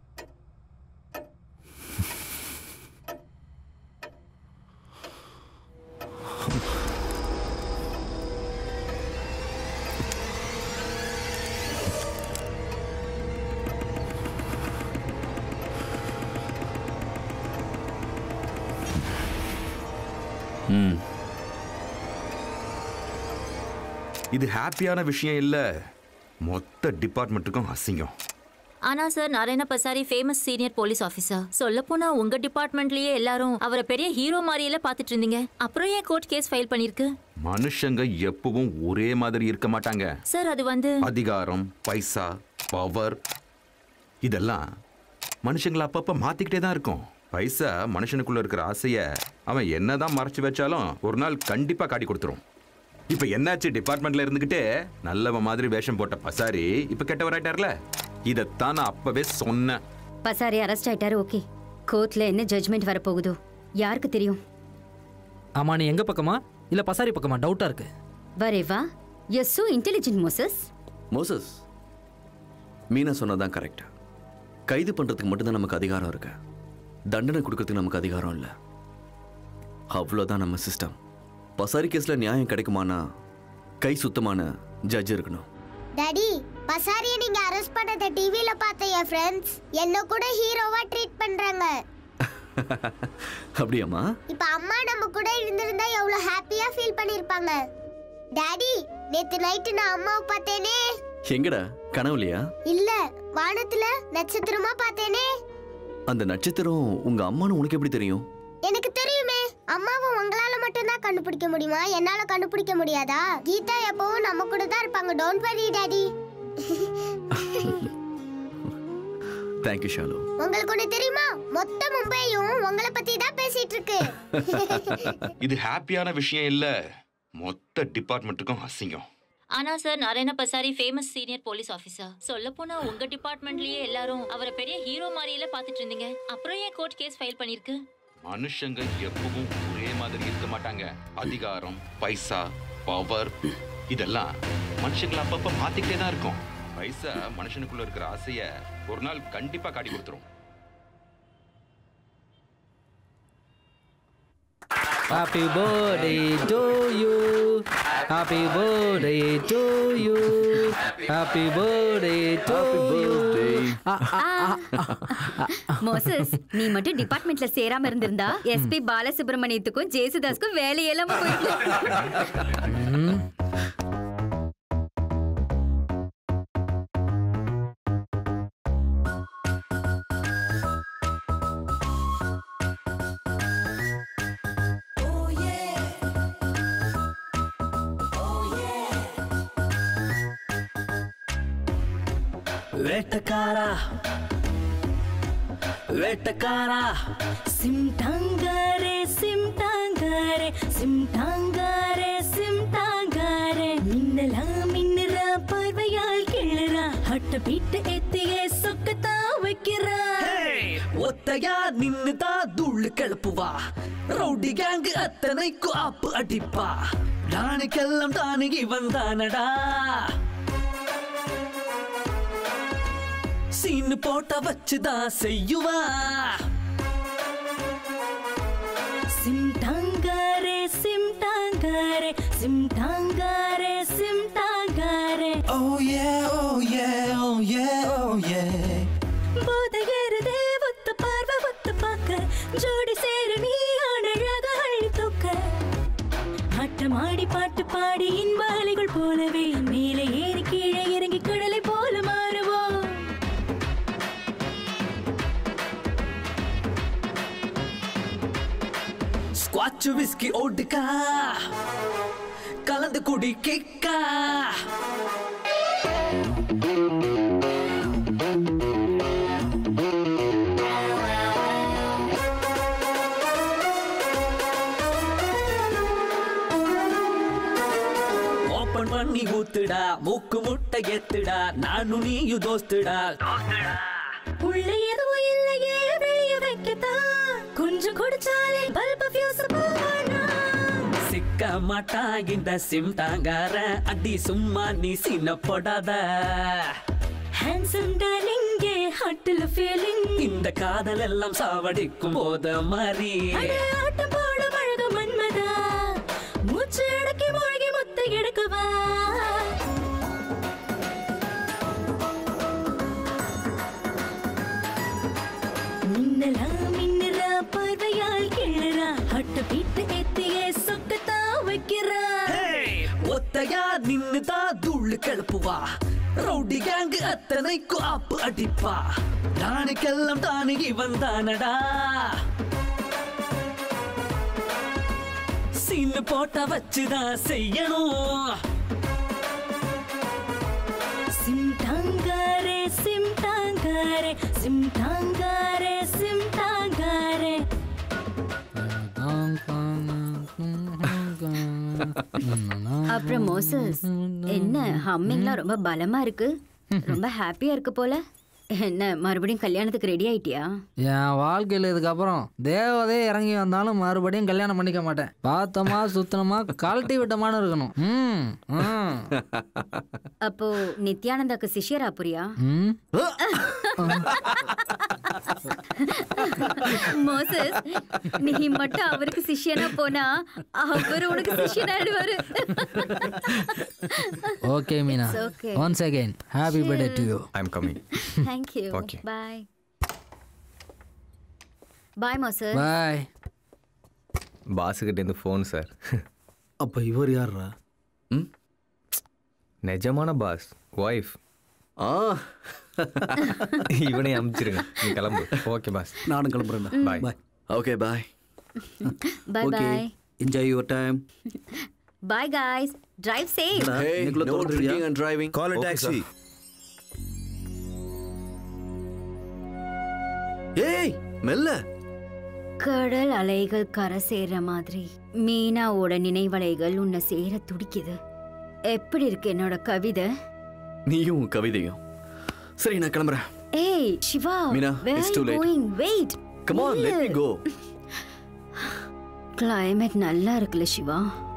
ம் இது ஹாப்பியான விஷயம் இல்ல மொத்த டிபார்ட்மெண்ட்டுக்கும் அசிங்கம் ஆனா sir Narayana Pasari famous senior police officer சொல்ல போனா உங்க டிபார்ட்மெண்ட்லயே எல்லாரும் அவரை பெரிய ஹீரோ மாதிரியில பாத்துட்டு இருந்தீங்க அப்புறம் ஏன் கோர்ட் கேஸ் ஃபைல் பண்ணிருக்கு மனுஷங்க எப்பவும் ஒரே மாதிரி இருக்க மாட்டாங்க சார் அது வந்து அதிகாரம் பைசா பவர் இதெல்லாம் மனுஷங்களை அப்பப்ப மாத்திக்கிட்டே தான் இருக்கும் பைசா மனுஷனுக்குள்ள இருக்கிற ஆசைய அவன் என்னதான் மறைச்சு வச்சாலும் ஒரு நாள் கண்டிப்பா காட்டி கொடுத்துரும் இப்ப என்னாச்சு டிபார்ட்மெண்ட்ல இருந்துகிட்டே நல்லவன் மாதிரி வேஷம் போட்ட பசாரி இப்ப கெட்டவராயிட்டார்ல இதைத்தான் நான் அப்பவே சொன்னேன் பசாரி அரெஸ்ட் ஆயிட்டாரு ஓகே கோர்ட்ல என்ன ஜட்ஜ்மெண்ட் வரப்போகுதோ யாருக்கு தெரியும் ஆமா நீ எங்க பக்கமா இல்ல பசாரி பக்கமா டவுட்டா இருக்கு வரேவா you so intelligent Moses Moses Meena சொன்னதான் கரெக்ட் கைது பண்ணுறதுக்கு மட்டும்தான் நமக்கு அதிகாரம் இருக்கு தண்டனை கொடுக்கறதுக்கு நமக்கு அதிகாரம் இல்லை அவ்வளோதான் நம்ம சிஸ்டம் பசாரி கேஸில் நியாயம் கிடைக்குமானா கை சுத்தமான ஜட்ஜ் இருக்கணும் டாடி பசாரிய நீங்க அரெஸ்ட் பண்ணத டிவில பார்த்த என் ஃப்ரெண்ட்ஸ் என்ன கூட ஹீரோவா ட்ரீட் பண்றாங்க அப்படியாம்மா இப்ப அம்மா நம்ம கூட இருந்திருந்தா எவ்வளவு ஹாப்பியா ஃபீல் பண்ணிருப்பாங்க டாடி நேத்து நைட்டு நான் அம்மாவை பார்த்தேனே எங்கடா கனவுலையா இல்ல வானத்துல நட்சத்திரமா பார்த்தேனே அந்த நட்சத்திரம் உங்க அம்மானு உனக்கு எப்படி தெரியும் எனக்கு தெரியுமே அம்மாவை உங்களால மட்டும்தான் கண்டுபிடிக்க முடியுமா என்னால கண்டுபிடிக்க முடியாதா கீதா எப்பவும் நம்ம கூட தான் இருப்பாங்க don't worry daddy thank you Shalu உங்களுக்கு ஒண்ணு தெரியுமா மொத்த மும்பையும் உங்களை பத்தி தான் பேசிட்டு இருக்கு இது ஹாப்பியான விஷயம் இல்ல மொத்த டிபார்ட்மெண்ட்டுக்கும் அசிங்கம் ஆனா sir Narayana Pasari famous senior police officer சொல்ல போனா உங்க டிபார்ட்மெண்ட்லயே எல்லாரும் அவரை பெரிய ஹீரோ மாதிரியில பாத்துட்டு இருந்தீங்க அப்புறம் ஏன் கோர்ட் கேஸ் ஃபைல் பண்ணிருக்கு மனுஷங்க எப்பவும் ஒரே மாதிரி இருக்க மாட்டாங்க அதிகாரம் பைசா பவர் இதெல்லாம் மனுஷங்களை அப்பப்ப மாத்திக்கிட்டே தான் இருக்கும் பைசா மனுஷனுக்குள்ள இருக்கிற ஆசைய ஒரு நாள் கண்டிப்பா காட்டி கொடுத்துரும் Happy birthday to you. Happy birthday to you. Happy birthday to you. Moses நீ மட்டும் டிபார்ட்மெண்ட்ல சேராம இருந்திருந்தா எஸ்பி பாலசுப்ரமணியத்துக்கும் ஜேசுதாஸ்க்கும் வேலையெல்லாம் போயிட்டு வேட்டக்காரா வேட்டக்காரா சிம்டாங்காரே சிம்டாங்காரே சிம்டாங்காரே சிம்டாங்காரே மின்னலா மின்னுறா பார்வையால் கிளறா ஹட்ட பீட்டு எத்தியே சொக்கத்தா வைக்கிறா ஒத்தையா நின்னுதா தூள் கிளப்புவா ரவுடி கேங்கு அத்தனைக்கு ஆப்பு அடிப்பா ராணிக்கெல்லாம் தானே இவன் தானடா சீனு போட்ட வச்சுதான் செய்யுவா சிம்டாங்காரே சிம்டாங்காரே சிம்டாங்காரே சிம்டாங்காரே Oh yeah, oh yeah, oh yeah, oh yeah. போதையேறுதே ஒத்த பார்வை ஒத்த பார்க்க ஜோடி சேர வேற நீ அழகாக அள்ளி தூக்க ஆட்டமாடி பாட்டு பாடி இன்ப அலைகள் போலவே மேலே ஏறி கீழே இறங்கி கடலை போல மாறுவோம் ஸ்குவாட்ச் விஸ்கி ஓடுக்கா கலந்து குடி கிக்கா ஓபன் பண்ணி ஊத்துடா மூக்கு முட்டை ஏத்துடா நானும் நீயும் தோஸ்துடா உள்ள எதுவும் இல்லையே வெளிய வைக்கத்தான் கொஞ்சம் குடிச்சாலே பல்ப ஃபியூஸ் போவானா சிக்க மாட்டா இந்த சிம் தாங்கார அடி சும்மா நீ சீன போடாத ஹேண்ட்ஸம் டார்லிங் ஹாட்டில் ஃபீலிங் இந்த காதல் எல்லாம் சாவடிக்கும் போத மாதிரி அட ஆட்டம் போடும் அழகு மன்மதா மூச்சு அடக்கி மூழ்கி முத்து எடுக்கவா மின்னலா மின்னலா பார்வையால் கிள்ளறா ஹட்டு பீட்டு ஏத்தியே சொக்கத்தா வைக்கிறா ஒத்தையா நின்னுதா தூள் கிளப்புவா ரவுடி கேங் அத்தனைக்கும் ஆப்பு அடிப்பா ராணிக்கெல்லாம் தானகி வந்தானடா சீனு போட்டா வச்சுதான் செய்யணும் சிம் டாங்காரே சிம் டாங்காரே சிம் டாங்காரே சிம் டாங்காரே அப்புறம் மோசஸ் என்ன ஹம்மிங்லாம் ரொம்ப பலமா இருக்கு ரொம்ப ஹாப்பியா இருக்கு போல என்ன மறுபடியும் கல்யாணத்துக்கு ரெடி ஆயிட்டியா என் வாழ்க்கையில் இதுக்கப்புறம் தேவதே இறங்கி வந்தாலும் மறுபடியும் கல்யாணம் பண்ணிக்க மாட்டேன் பார்த்தோமா சுத்தனமா கழட்டி விட்டமான இருக்கணும் ம் ம். அப்போ நித்யானந்தாக்கு சிஷ்யரா புரியா ம் மோசஸ் நீ மட்டும் அவருக்கு சிஷ்யனா போனா அவர் உனக்கு சிஷ்யனாயிடுவாரு okay Meena It's okay. Once again happy birthday to you I am coming thank you Okay. Bye bye Moses bye பாஸுக்கிட்டேருந்து ஃபோன் சார் அப்போ இவர் யார்ரா ம் நிஜமான பாஸ் ஒய்ஃப் ஆ இவனை அனுப்பிச்சிருங்க நீ கிளம்பு ஓகே பாஸ் நானும் கிளம்புறேன்டா bye bye okay bye bye okay bye enjoy your time bye guys drive safe Hey, இன்னைக்குள்ள no தொடர்றியா? drinking and driving. Call a Okay, taxi. sir. ஏய் மெல்ல கடல் அலைகள் கரை சேர்ற மாதிரி மீனாவோட நினைவலைகள் உன்னை சேர துடிக்குது எப்படி இருக்கு என்னோட கவிதை நீயும் உன் கவிதையும் சரி நான் கிளம்புறேன் ஏய் Siva Meena, where it's are too you late. going wait come on let me go climate நல்லா இருக்குல்ல சிவா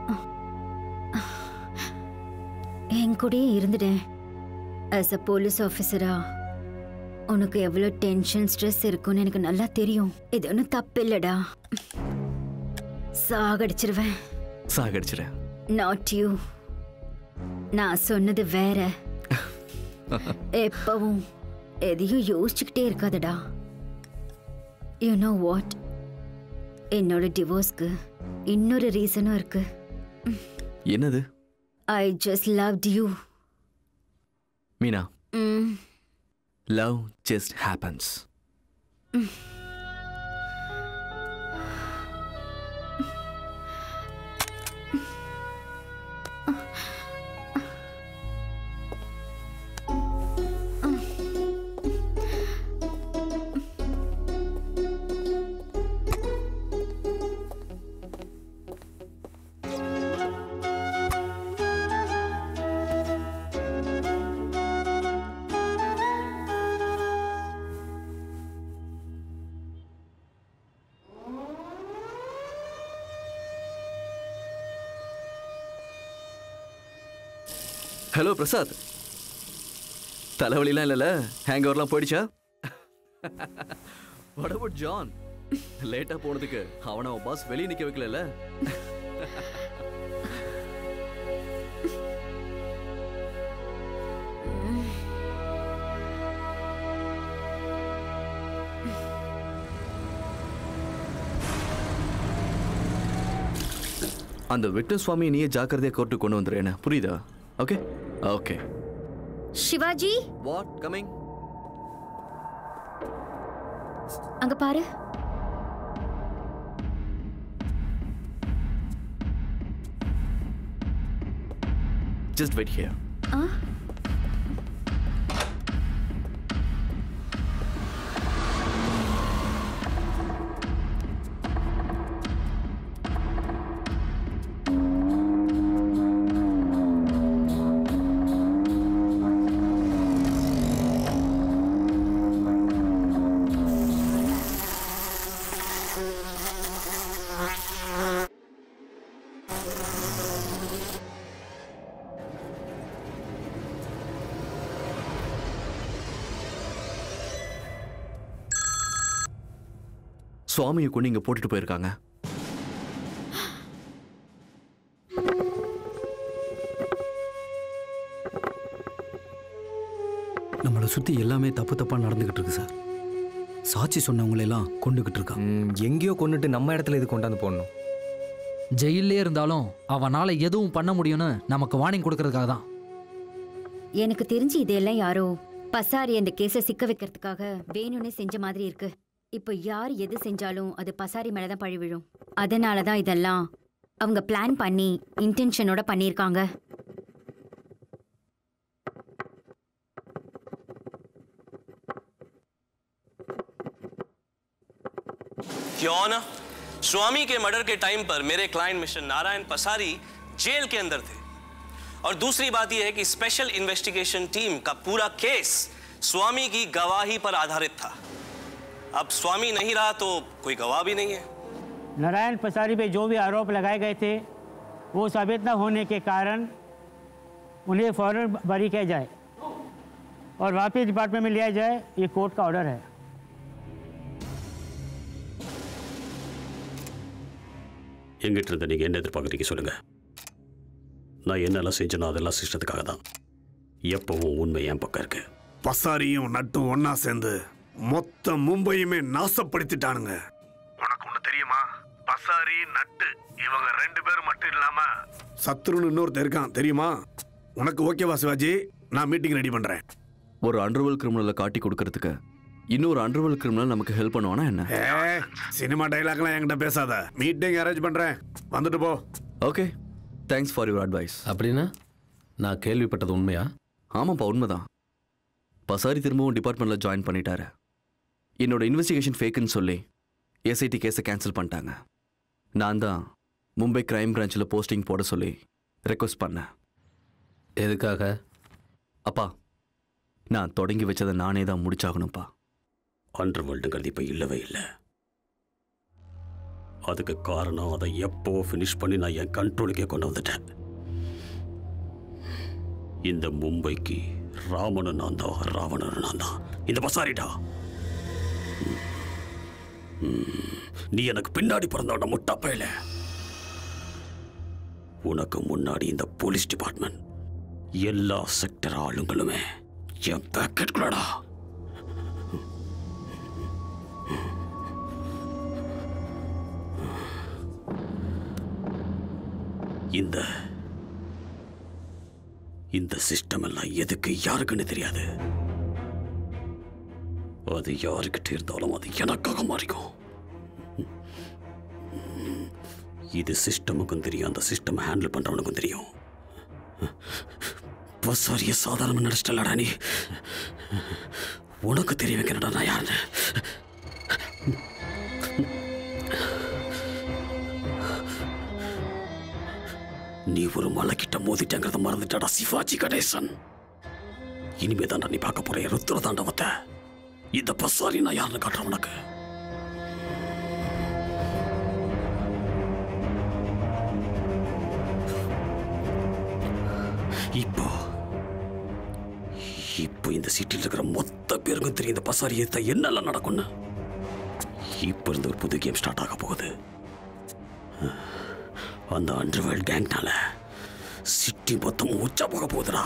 என் கூடயே இருந்துட்டேன் ஆஸ் அ போலீஸ் ஆஃபீஸரா உனக்கு எவ்வளோ டென்ஷன் ஸ்ட்ரெஸ் இருக்கும்னு எனக்கு நல்லா தெரியும் இது ஒன்றும் தப்பு இல்லடா சாகடிச்சிருவேன் சாகடிச்சிட நாட் யூ நான் சொன்னது வேற எப்பவும் எதையும் யோசிச்சுக்கிட்டே இருக்காதடா யூ நோ வாட் என்னோட டிவோர்ஸ்க்கு இன்னொரு ரீசனும் இருக்கு என்னது I just loved you Meena love just happens hello Prasad தலைவலிலாம் இல்லைல்ல ஹேங் ஓவர்லாம் போயிடுச்சா வாட் அபவுட் ஜான் லேட்டாக போனதுக்கு அவனை அவன் பாஸ் வெளியே நிற்க வைக்கல அந்த விக்னம் சுவாமி நீயே ஜாக்கிரதையா கோர்ட்டுக்கு கொண்டு வந்துரு என்ன புரியுதா okay okay Sivaji what coming அங்க பாரு ஜஸ்ட் வெயிட் ஹியர் ஆ சுவாமியை கொண்டு இங்க போட்டுட்டு போயிருக்காங்க நம்மளை சுற்றி எல்லாமே தப்பு தப்பாக நடந்துக்கிட்டு இருக்கு சார் சாட்சி சொன்னவங்களெல்லாம் கொண்டுகிட்டு இருக்கான் எங்கேயோ கொண்டுட்டு நம்ம இடத்துல இது கொண்டாந்து போடணும் ஜெயிலே இருந்தாலும் அவனால எதுவும் பண்ண முடியும்னு நமக்கு வார்னிங் கொடுக்கறதுக்காக தான் எனக்கு தெரிஞ்சு இதெல்லாம் யாரோ பசாரி அந்த கேஸை சிக்க வைக்கிறதுக்காக வேணும்னே செஞ்ச மாதிரி இருக்கு இப்போ யார் எது செஞ்சாலும் அது பசாரி மேல தான் பழி விழும் அதனால தான் இதெல்லாம் அவங்க பிளான் பண்ணி இன்டென்ஷனோட பண்ணியிருக்காங்க योर ऑनर स्वामी के मर्डर के टाइम पर मेरे क्लाइंट मिस्टर नारायण पसारी जेल के अंदर थे और दूसरी बात यह है कि स्पेशल इन्वेस्टिगेशन टीम का पूरा केस स्वामी की गवाही पर आधारित था अब स्वामी नहीं रहा तो कोई गवाह भी नहीं है नारायण पसारी पे जो भी आरोप लगाए गए थे वो साबित न होने के कारण उन्हें फौरन बरी किया जाए और वापस डिपार्टमेंट में लिया जाए ये कोर्ट का ऑर्डर है எங்கிட்ட இருந்து நீங்கள் என்ன எதிர்பார்க்குறீங்க சொல்லுங்கள் நான் என்னெல்லாம் செஞ்சேனோ அதெல்லாம் சிஸ்டத்துக்காக தான் எப்பவும் உண்மை என் பக்கம் இருக்கு பசாரியும் நட்டும் ஒன்னா சேர்ந்து மொத்த மும்பையுமே நாசப்படுத்திட்டானுங்க உனக்கு ஒண்ணு தெரியுமா பசாரி நட்டு இவங்க ரெண்டு பேரும் மட்டும் இல்லாம சத்ருன்னு இன்னொருத்தர் இருக்கான் தெரியுமா உனக்கு ஓகேவா சிவாஜி நான் மீட்டிங் ரெடி பண்றேன் ஒரு அண்டர்வெல் கிரிமினலை காட்டி கொடுக்கறதுக்கு இன்னொரு அண்டர்வெல் கிரிமினல் நமக்கு ஹெல்ப் பண்ணுவானா என்ன ஏ சினிமா டைலாக்லாம் என்கிட்ட பேசாத மீட்டிங் அரேஞ்ச் பண்றேன் வந்துட்டு போ okay thanks for your advice அப்படின்னா நான் கேள்விப்பட்டது உண்மையா ஆமாப்பா உண்மைதான் பசாரி திரும்பவும் டிபார்ட்மெண்ட்டில் ஜாயின் பண்ணிட்டாரு என்னோட இன்வெஸ்டிகேஷன் ஃபேக்குன்னு சொல்லி எஸ்ஐடி கேஸை கேன்சல் பண்ணிட்டாங்க நான் தான் மும்பை கிரைம் பிரான்ச்சில் போஸ்டிங் போட சொல்லி ரெக்வஸ்ட் பண்ணேன் எதுக்காக அப்பா நான் தொடங்கி வச்சதை நானே தான் முடிச்சாகணும்ப்பா அண்டர் வேர்ல்டுங்கிறது இப்போ இல்லவே இல்லை அதுக்கு காரணம் அதை எப்போ ஃபினிஷ் பண்ணி நான் என் கண்ட்ரோலுக்கே கொண்டு வந்துட்டேன் இந்த மும்பைக்கு ராமனும் நான் தான் ராவணனும் நான் தான் இந்த பசாரிடா ம், நீ எனக்கு பின்னாடி பிறந்தவன முட்டா பயல உனக்கு முன்னாடி இந்த போலீஸ் டிபார்ட்மெண்ட் எல்லா செக்டர் ஆளுங்களுமே என் பேக்கெட்டுக்குள்ளடா இந்த இந்த சிஸ்டம் எல்லாம் எதுக்கு யாருக்குன்னு தெரியாது அது யாருக்கிட்ட இருந்தாலும் அது எனக்காக மாறிக்கும் இது சிஸ்டமுக்கும் தெரியும் அந்த சிஸ்டம் ஹேண்டில் பண்றவனுக்கும் தெரியும் பசாரிய சாதாரண நடிச்சிட்டலடா நீ உனக்கு தெரிய வைக்கிறடா நான் யாருன்னு நீ ஒரு மலைக்கிட்ட மோதிட்டங்கிறத மறந்துட்டடா சிவாஜி கணேசன் இனிமே தாண்டா நீ பார்க்க போற ருத்ர தாண்டவத்தை இந்த பசாரி நான் யாருன்னு காட்டுறேன் உனக்கு இப்போ இப்போ இந்த சிட்டியில் இருக்கிற மொத்த பேருக்கும் தெரியும் இந்த பசாரி எத்த என்னெல்லாம் நடக்கும்னு இப்போ இருந்து ஒரு புது கேம் ஸ்டார்ட் ஆக போகுது அந்த அண்டர்வேல்ட் கேங்னால சிட்டி மொத்தம் உச்சா போக போகுதுடா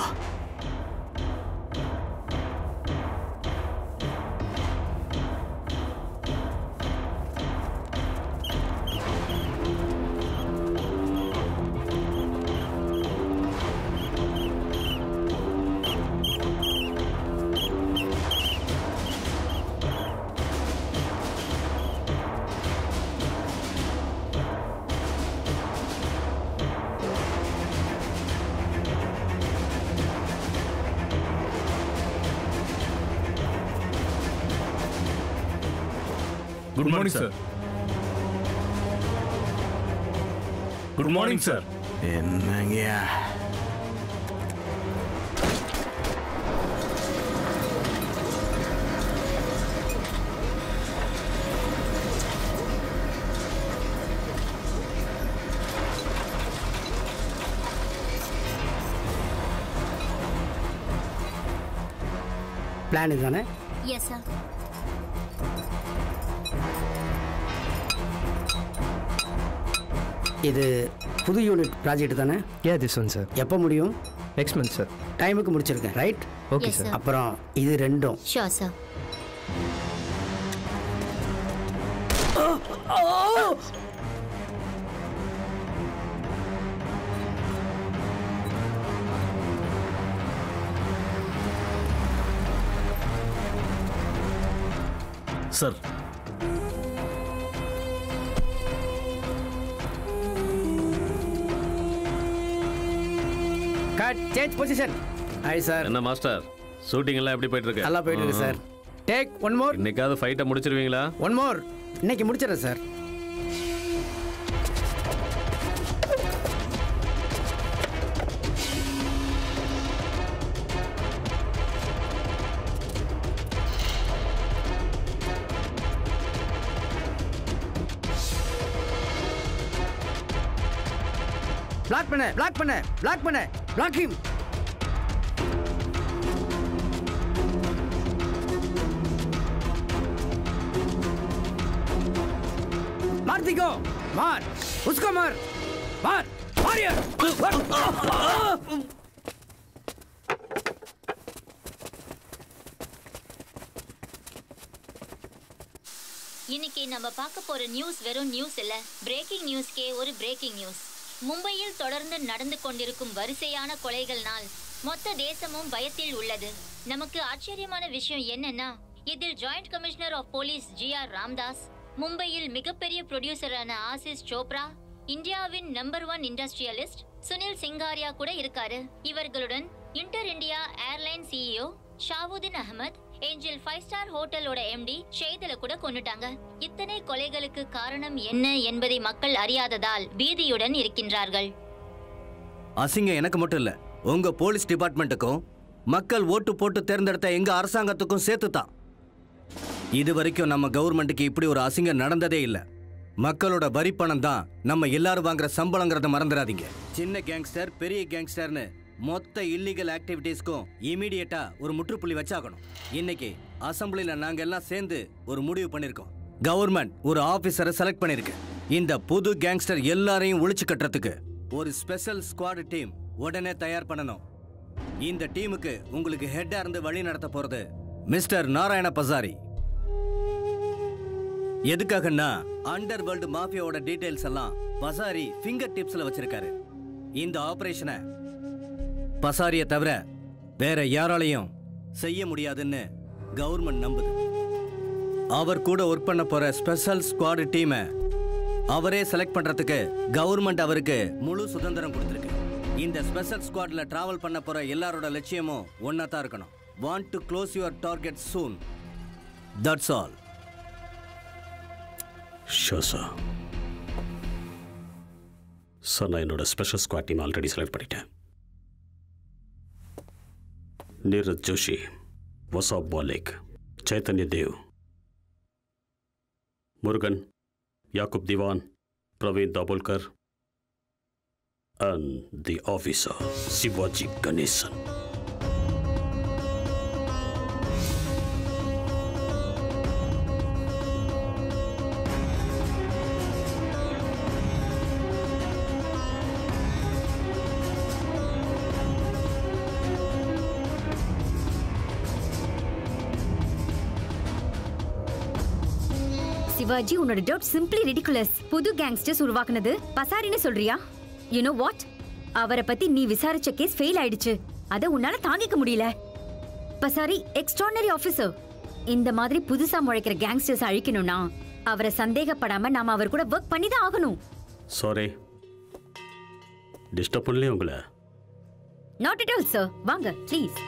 good morning sir good morning sir என்னங்கய்யா பிளான் இதுதானே எஸ் சார் இது புது யூனிட் ப்ராஜெக்ட் தானே ஏ திஸ் ஒன் சார் எப்போ முடியும் நெக்ஸ்ட் மந்த் சார் டைமுக்கு முடிச்சிருக்கேன் right okay Yes, sir. Sir அப்புறம் இது ரெண்டும் sure sir sir cut change position hi sir என்ன மாஸ்டர் ஷூட்டிங் எல்லாம் எப்படி போயிட்டு இருக்கு நல்லா போயிட்டு இருக்கு சார் டேக் ஒன் மோர் இன்னைக்காவது ஃபைட்டை முடிச்சிருவீங்களா ஒன் மோர் இன்னைக்கு முடிச்சிடறேன் சார் பிளாக் பண்ண பிளாக் பண்ண பிளாக் பண்ண பிளாக் ஹிம் मार दी को मार उसको मार मार मार यार இன்னைக்கு நம்ம பார்க்க போற நியூஸ் வெறும் நியூஸ் இல்ல பிரேக்கிங் நியூஸ்க்கே ஒரு பிரேக்கிங் நியூஸ் மும்பையில் தொடர்ந்து நடந்து கொண்டிருக்கும் வரிசையான கொலைகள்னால் மொத்த தேசமும் பயத்தில் உள்ளது நமக்கு ஆச்சரியமான விஷயம் என்னன்னா இதில் joint commissioner of police G R Ramdas மும்பையில் மிகப்பெரிய ப்ரொடியூசரான ஆசிஸ் சோப்ரா இந்தியாவின் number one industrialist Sunil Singhania கூட இருக்காரு இவர்களுடன் inter India airline CEO Shahabuddin Ahmed Angel five star ஹோட்டலோட எம்டி ஷெய்தல கூட கொன்னுட்டாங்க இத்தனை கொலைகளுக்கு காரணம் என்ன என்பதை மக்கள் அறியாததால் பீதியுடன் இருக்கின்றார்கள் அசிங்கம் எனக்கு மட்டும் இல்ல உங்க போலீஸ் டிபார்ட்மெண்ட்டுக்கும் மக்கள் ஓட்டு போட்டு தேர்ந்தெடுத்த எங்க அரசாங்கத்துக்கும் சேர்த்து தான் இது வரைக்கும் நம்ம கவர்மெண்ட்டுக்கு இப்படி ஒரு அசிங்கம் நடந்ததே இல்ல மக்களோட வரி பணம் தான் நம்ம எல்லாரும் வாங்குற சம்பளங்கிறத மறந்துடாதீங்க சின்ன கேங்ஸ்டர் பெரிய கேங்ஸ்டர்னு மொத்த இல்லீகல் ஆக்டிவிட்டீஸ்க்கும் இமீடியட்டா ஒரு முற்றுப்புள்ளி வச்சாகணும் இன்னைக்கு அசம்பிளில நாங்க எல்லாம் சேர்ந்து ஒரு முடிவு பண்ணிருக்கோம் கவர்மெண்ட் ஒரு ஆபீசரை செலக்ட் பண்ணிருக்கு இந்த புது கேங்ஸ்டர் எல்லாரையும் ஒழிச்சு கட்டுறதுக்கு ஒரு ஸ்பெஷல் ஸ்குவாட் டீம் உடனே தயார் பண்ணணும் இந்த டீமுக்கு உங்களுக்கு ஹெட்டா இருந்து வழி நடத்த போறது மிஸ்டர் நாராயண பசாரி எதுக்காகன்னா அண்டர் வேர்ல்டு மாஃபியாவோட டீடைல்ஸ் எல்லாம் பசாரி ஃபிங்கர் டிப்ஸ்ல வச்சிருக்காரு இந்த ஆபரேஷனை பசாரிய தவிர வேற யாராலையும் செய்ய முடியாதுன்னு கவர்மெண்ட் நம்புது அவர் கூட ஒர்க் பண்ண போற ஸ்பெஷல் ஸ்குவாட் டீமை அவரே செலக்ட் பண்றதுக்கு கவர்மெண்ட் அவருக்கு முழு சுதந்திரம் கொடுத்துருக்கு இந்த ஸ்பெஷல் ஸ்குவாட்ல டிராவல் பண்ண போற எல்லாரோட லட்சியமும் ஒன்னா தான் இருக்கணும் want to close your target soon that's all show sir sir நான் என்னோட special squad team already select பண்ணிட்டேன் நீரஜ் ஜோஷி வசாப் பாலேக் Chaitanya Dev Murugan Yakub Diwan Praveen Dabholkar and the officer Sivaji Ganesan Sivaji உன்னோட டவுட் சிம்பிளி ரிடிகுலஸ் புது கேங்ஸ்டர்ஸ் உருவாக்குனது பசாரின்னு சொல்றியா யூ நோ வாட் அவரை பத்தி நீ விசாரிச்ச கேஸ் ஃபெயில் ஆயிடுச்சு அத உன்னால தாங்கிக்க முடியல பசாரி எக்ஸ்ட்ரானரி ஆபீசர் இந்த மாதிரி புதுசா முளைக்கிற கேங்ஸ்டர்ஸ் அழிக்கணும்னா அவரை சந்தேகப்படாம நாம அவர் கூட ஒர்க் பண்ணி தான் ஆகணும் சாரி டிஸ்டர்ப் பண்ணலையே உங்களை நாட் அட் ஆல் சார் வாங்க ப்ளீஸ்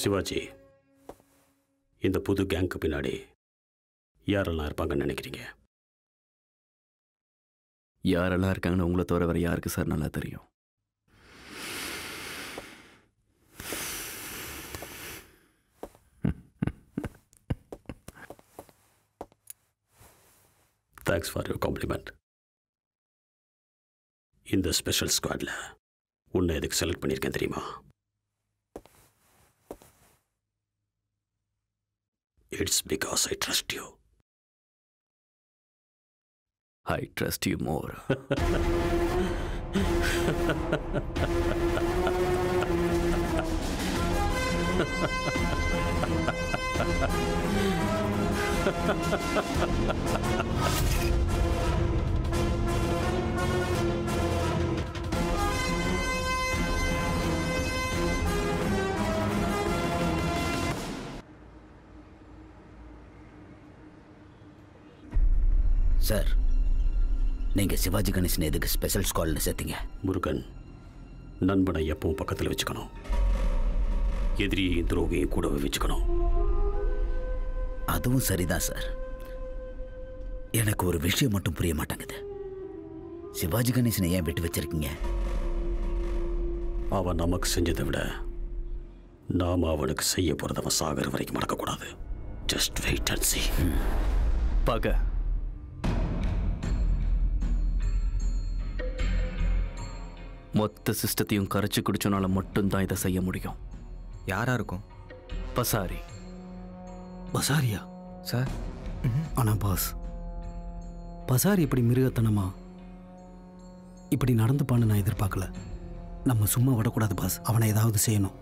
சிவாஜி இந்த புது கேங்க்கு பின்னாடி யாரெல்லாம் இருப்பாங்கன்னு நினைக்கிறீங்க யாரெல்லாம் இருக்காங்கன்னு உங்களை தவிர வேறு யாருக்கு சார் நல்லா தெரியும் தேங்க்ஸ் ஃபார் யூர் காம்ப்ளிமெண்ட் இந்த ஸ்பெஷல் ஸ்குவாடில் உன்னை எதுக்கு செலக்ட் பண்ணியிருக்கேன் தெரியுமா it's because I trust you I trust you more sir நீங்கள் சிவாஜி கணேசன் எதுக்கு ஸ்பெஷல் ஸ்குவாடில் சேர்த்தீங்க முருகன் நண்பனை எப்பவும் பக்கத்தில் வச்சுக்கணும் எதிரியையும் துரோகியும் கூடவே வச்சுக்கணும் அதுவும் சரிதான் சார் எனக்கு ஒரு விஷயம் மட்டும் புரிய மாட்டேங்குது சிவாஜி கணேசனை ஏன் விட்டு வச்சிருக்கீங்க அவன் நமக்கு செஞ்சதை விட நாம அவனுக்கு செய்ய போறத அவன் சாகர வரைக்கும் மறக்கக்கூடாது ஜஸ்ட் வெயிட் அண்ட் see பார்க்க மொத்த சிஸ்டத்தையும் கரைச்சி குடிச்சனால மட்டும்தான் இதை செய்ய முடியும் யாரா இருக்கும் பசாரி பசாரியா சார் ஆனால் பாஸ் பசாரி இப்படி மிருகத்தனமா இப்படி நடந்துப்பான்னு நான் எதிர்பார்க்கல நம்ம சும்மா விடக்கூடாது பாஸ் அவனை ஏதாவது செய்யணும்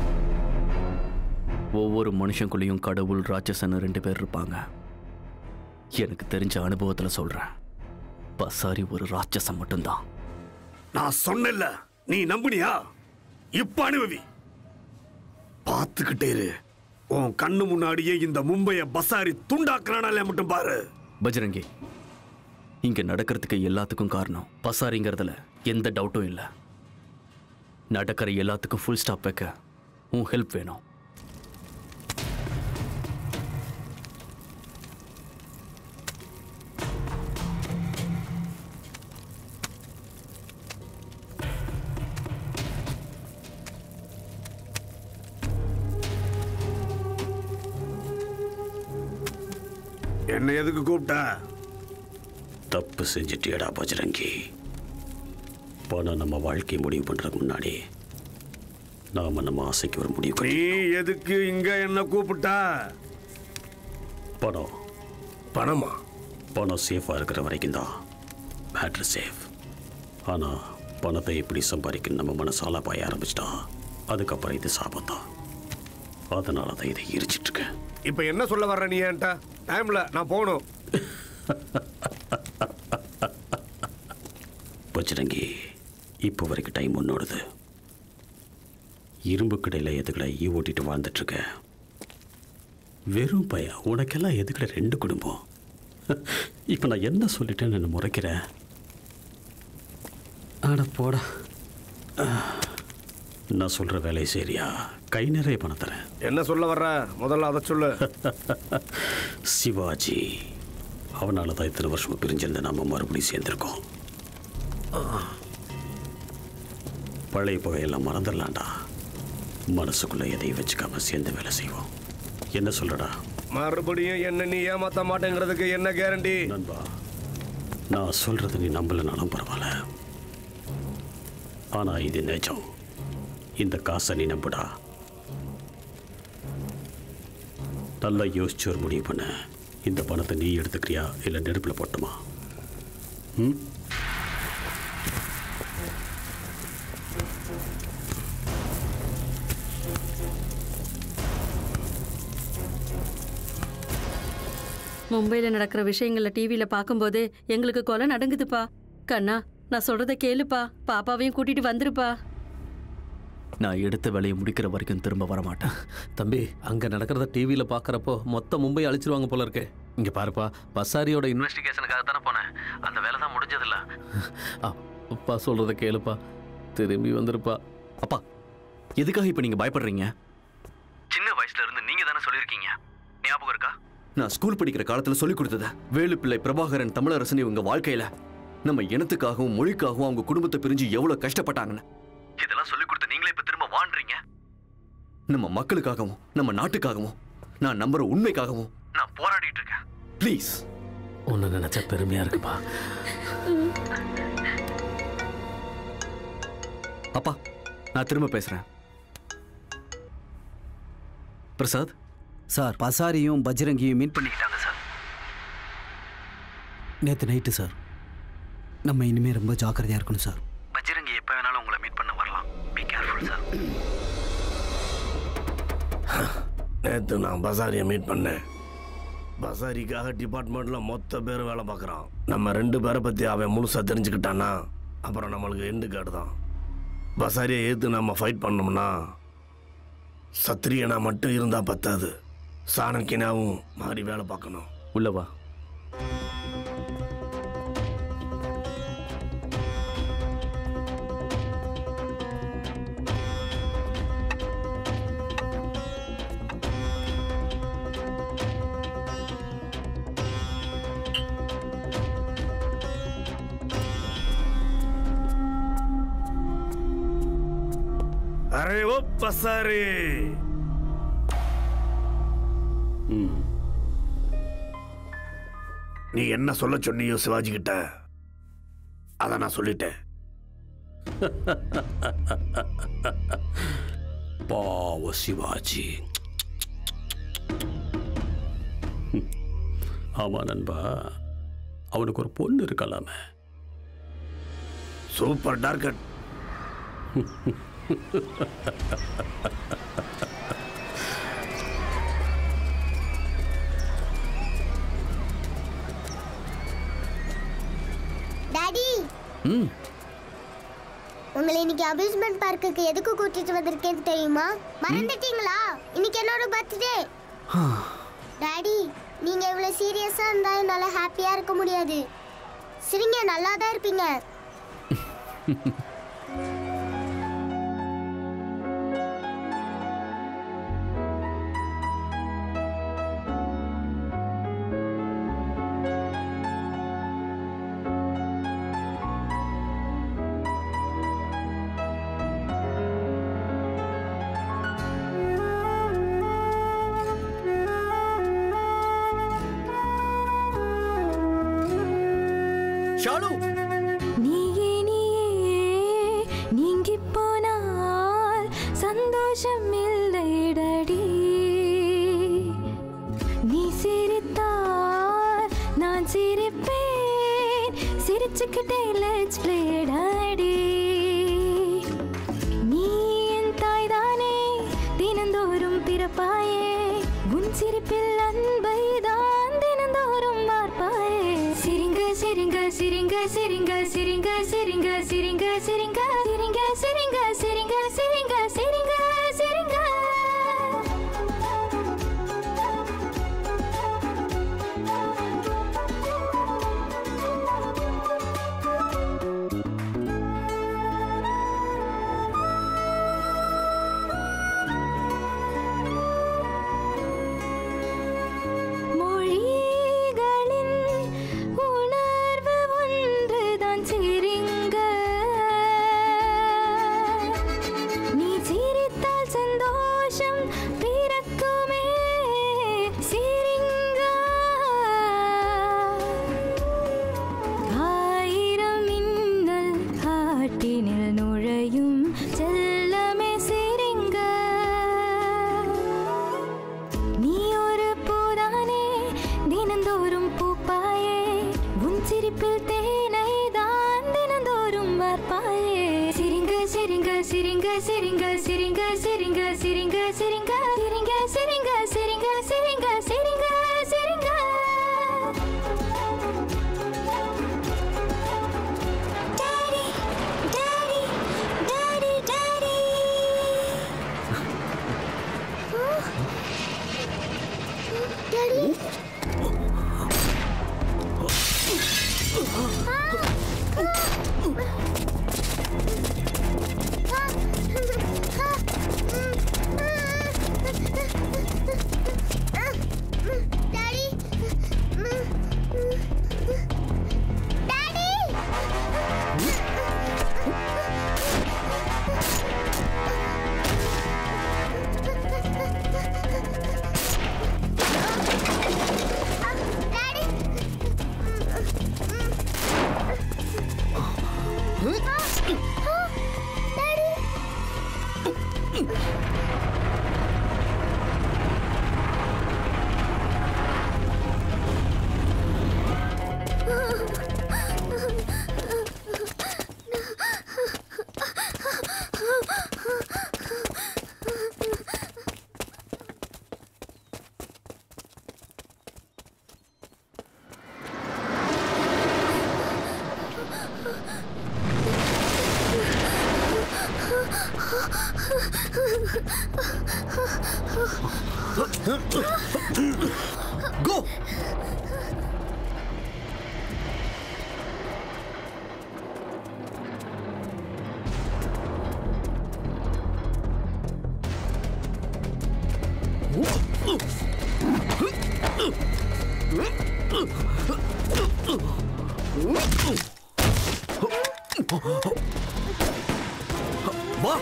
ஒவ்வொரு மனுஷனுக்குள்ளேயும் கடவுள் ராட்சசன்னு ரெண்டு பேர் இருப்பாங்க எனக்கு தெரிஞ்ச அனுபவத்தில் சொல்கிறேன் பசாரி ஒரு ராட்சசம் மட்டும்தான் நான் சொன்னேன்ல நீ நம்புனியா இப்ப அனுபவி பார்த்துக்கிட்டே இரு உன் கண்ணு முன்னாடியே இந்த மும்பைய பசாரி துண்டாக்குறானாலே மட்டும் பாரு பஜரங்கி இங்க நடக்கிறதுக்கு எல்லாத்துக்கும் காரணம் பசாரிங்கிறதுல எந்த டவுட்டும் இல்லை நடக்கிற எல்லாத்துக்கும் ஃபுல் ஸ்டாப் வைக்க உன் ஹெல்ப் வேணும் என்ன எதுக்கு கூப்பிட்ட தப்பு செஞ்சிட்டியடா பஜரங்கி பணம் நம்ம வாழ்க்கையை முடிவு பண்றதுக்கு முன்னாடி நாம நம்ம ஆசைக்கு ஒரு முடிவு நீ எதுக்கு இங்க என்ன கூப்பிட்ட பணம் பணமா பணம் சேஃபாக இருக்கிற வரைக்கும் தான் மேட்ரு சேஃப் ஆனால் பணத்தை எப்படி சம்பாதிக்கணும் நம்ம மனசால பாய ஆரம்பிச்சிட்டா அதுக்கப்புறம் இது சாபம் தான் அதனால தான் இதை எரிச்சிட்டு இருக்கேன் இப்ப என்ன சொல்ல வர்ற நீ என்கிட்ட டைம்ல நான் போகணும் பச்சரங்கி இப்போ வரைக்கும் டைம் உன்னோடது இரும்பு கடையில் எதுக்கடா ஈ ஓட்டிட்டு வாழ்ந்துட்டு இருக்க வெறும் பையன் உனக்கெல்லாம் எதுக்கட ரெண்டு குடும்பம் இப்போ நான் என்ன சொல்லிட்டேன்னு என்ன முறைக்கிறேன் ஆட போடா நான் சொல்கிற வேலையை சரியா கை நிறைய பணம் தரேன் என்ன சொல்ல வர்ற முதல்ல அதை சொல்லு சிவாஜி அவனால தான் இத்தனை வருஷமா பிரிஞ்சிருந்த நாம மறுபடியும் சேர்ந்திருக்கோம் பழைய புகையெல்லாம் மறந்துடலாம்டா மனசுக்குள்ள எதையும் வச்சுக்காம சேர்ந்து வேலை செய்வோம் என்ன சொல்றடா மறுபடியும் என்ன நீ ஏமாத்த மாட்டேங்கிறதுக்கு என்ன கேரண்டி நண்பா நான் சொல்றது நீ நம்பலனாலும் பரவாயில்ல ஆனா இது நிஜம் இந்த காசை நீ நம்புடா நல்லா யோசிச்சு ஒரு முடிவு பண்ண இந்த பணத்தை நீ எடுத்துக்கிறியா இல்லை நெருப்பில் போட்டுமா ம் மும்பையில் நடக்கிற விஷயங்கள டிவியில் பார்க்கும்போதே எங்களுக்கு கொலை நடங்குதுப்பா கண்ணா நான் சொல்றத கேளுப்பா பாப்பாவையும் கூட்டிட்டு வந்துருப்பா நான் எடுத்த வேலையை முடிக்கிற வரைக்கும் திரும்ப வர மாட்டேன் தம்பி அங்க நடக்கிறத டிவியில பாக்குறப்போ மொத்த மும்பை அழிச்சிருவாங்க போல இருக்கு இங்க பாருப்பா பசாரியோட இன்வெஸ்டிகேஷனுக்காக தானே போனேன் அந்த வேலை தான் முடிஞ்சதில்ல அப்பா சொல்றத கேளுப்பா திரும்பி வந்துருப்பா அப்பா எதுக்காக இப்போ நீங்கள் பயப்படுறீங்க நான் ஸ்கூல் படிக்கிற காலத்துல சொல்லி கொடுத்தத வேலுப்பிள்ளை பிரபாகரன் தமிழரசன் இவங்க வாழ்க்கையில நம்ம இனத்துக்காகவும் மொழிக்காகவும் அவங்க குடும்பத்தை பிரிஞ்சு எவ்வளவு கஷ்டப்பட்டாங்கன்னு இதெல்லாம் சொல்லி கொடுத்த நீங்களே இப்ப திரும்ப வாழ்றீங்க நம்ம மக்களுக்காகவும் நம்ம நாட்டுக்காகவும் நான் நம்புற உண்மைக்காகவும் நான் போராடிட்டு இருக்கேன் ப்ளீஸ் உன்னை நினைச்சா பெருமையா இருக்குப்பா அப்பா நான் திரும்ப பேசுறேன் பிரசாத் சார் பசாரியும் பஜ்ரங்கியும் மீட் பண்ணிக்கிட்டாங்க சார் நேற்று நைட்டு சார் நம்ம இனிமேல் ரொம்ப ஜாக்கிரதையாக இருக்கணும் சார் பஜ்ரங்கி எப்போ வேணாலும் உங்களை மீட் பண்ண வரலாம் பி கேர்ஃபுல் சார் நேற்று நான் பசாரியை மீட் பண்ணேன் பசாரிக்காக டிபார்ட்மெண்ட்டில் மொத்த பேர் வேலை பார்க்குறான் நம்ம ரெண்டு பேரை பற்றி அவன் முழுசாக தெரிஞ்சுக்கிட்டான்னா அப்புறம் நம்மளுக்கு எண்டு கார்டு தான் பசாரியை ஏற்று நம்ம ஃபைட் பண்ணோம்னா சத்திரியனா மட்டும் இருந்தால் பத்தாது சாணக்கியனாவும் மாறி வேலை பார்க்கணும் உள்ளவா அரே ஓ பசாரி நீ என்ன சொல்ல சொன்னியோ சிவாஜி கிட்ட அதை நான் சொல்லிட்டேன் பாவ சிவாஜி ம். ஆமா நண்பா அவனுக்கு ஒரு பொண்ணு இருக்கலாமே சூப்பர் டார்கட் டாடி ம் உங்களை இன்னைக்கு அம்யூஸ்மெண்ட் பார்க்குக்கு எதுக்கு கூட்டிட்டு வந்திருக்கேன்னு தெரியுமா மறந்துட்டீங்களா இன்னைக்கு என்னோட பர்த்டே டாடி நீங்க இவ்வளவு சீரியஸா இருந்தா என்னால ஹாப்பியா இருக்க முடியாது சிரிங்க நல்லா தான் இருப்பீங்க ஷாலு நீயே நீயே நீங்கி போனால் சந்தோஷம் இல்லைடடி நீ சிரித்தால் நான் சிரிப்பேன் சிரிச்சுக்கிட்டே லெட்ஸ் பிளே டாடி நீ என் தாய்தானே தினந்தோறும் பிறப்பாயே உன் சிரிப்பில் அன்பை தான் தினந்தோறும் பார்ப்பாயே சிரிங்க சிரிங்க சிரிங்க சிரிங்க சிரிங்க சிரிங்க சிரிங்க சிரிங்க சிரிங்க சிரிங்க சிரிங்க சிரிங்க சிரிங்க சிரிங்க மொழிகளின் உணர்வு ஒன்றுதான் சிரிங்க நீ சிரித்தால் சந்தோஷம் பிறக்குமே சிரிங்க ஆயிரம் மின்னல் காட்டினில் நுழையும் செல்லமே சிரிங்க நீ ஒரு பூதானே தினந்தோறும் பூப்பாயே உன் சிரிப்பில் தேனை தான் தினந்தோறும் வார்ப்பாயே சிரிங்க சிரிங்க சிரிங்க சிரிங்க சிரிங்க சிரிங்க சிரிங்க சிரிங்க சிரிங்க சிரிங்க சிரிங்க சிரிங்க சிரிங்க சிரிங்க daddy daddy daddy daddy daddy Go! வா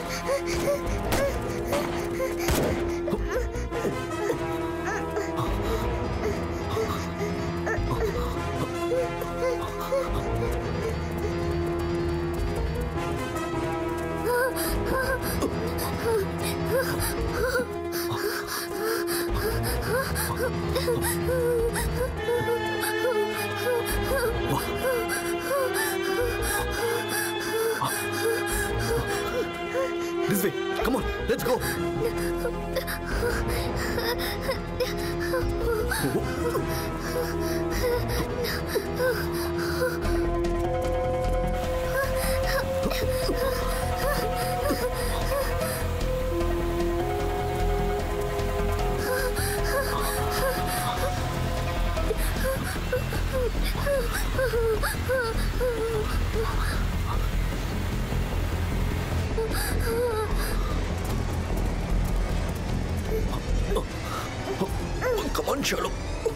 This way. Come on. Let's go. Come on, Sherlock.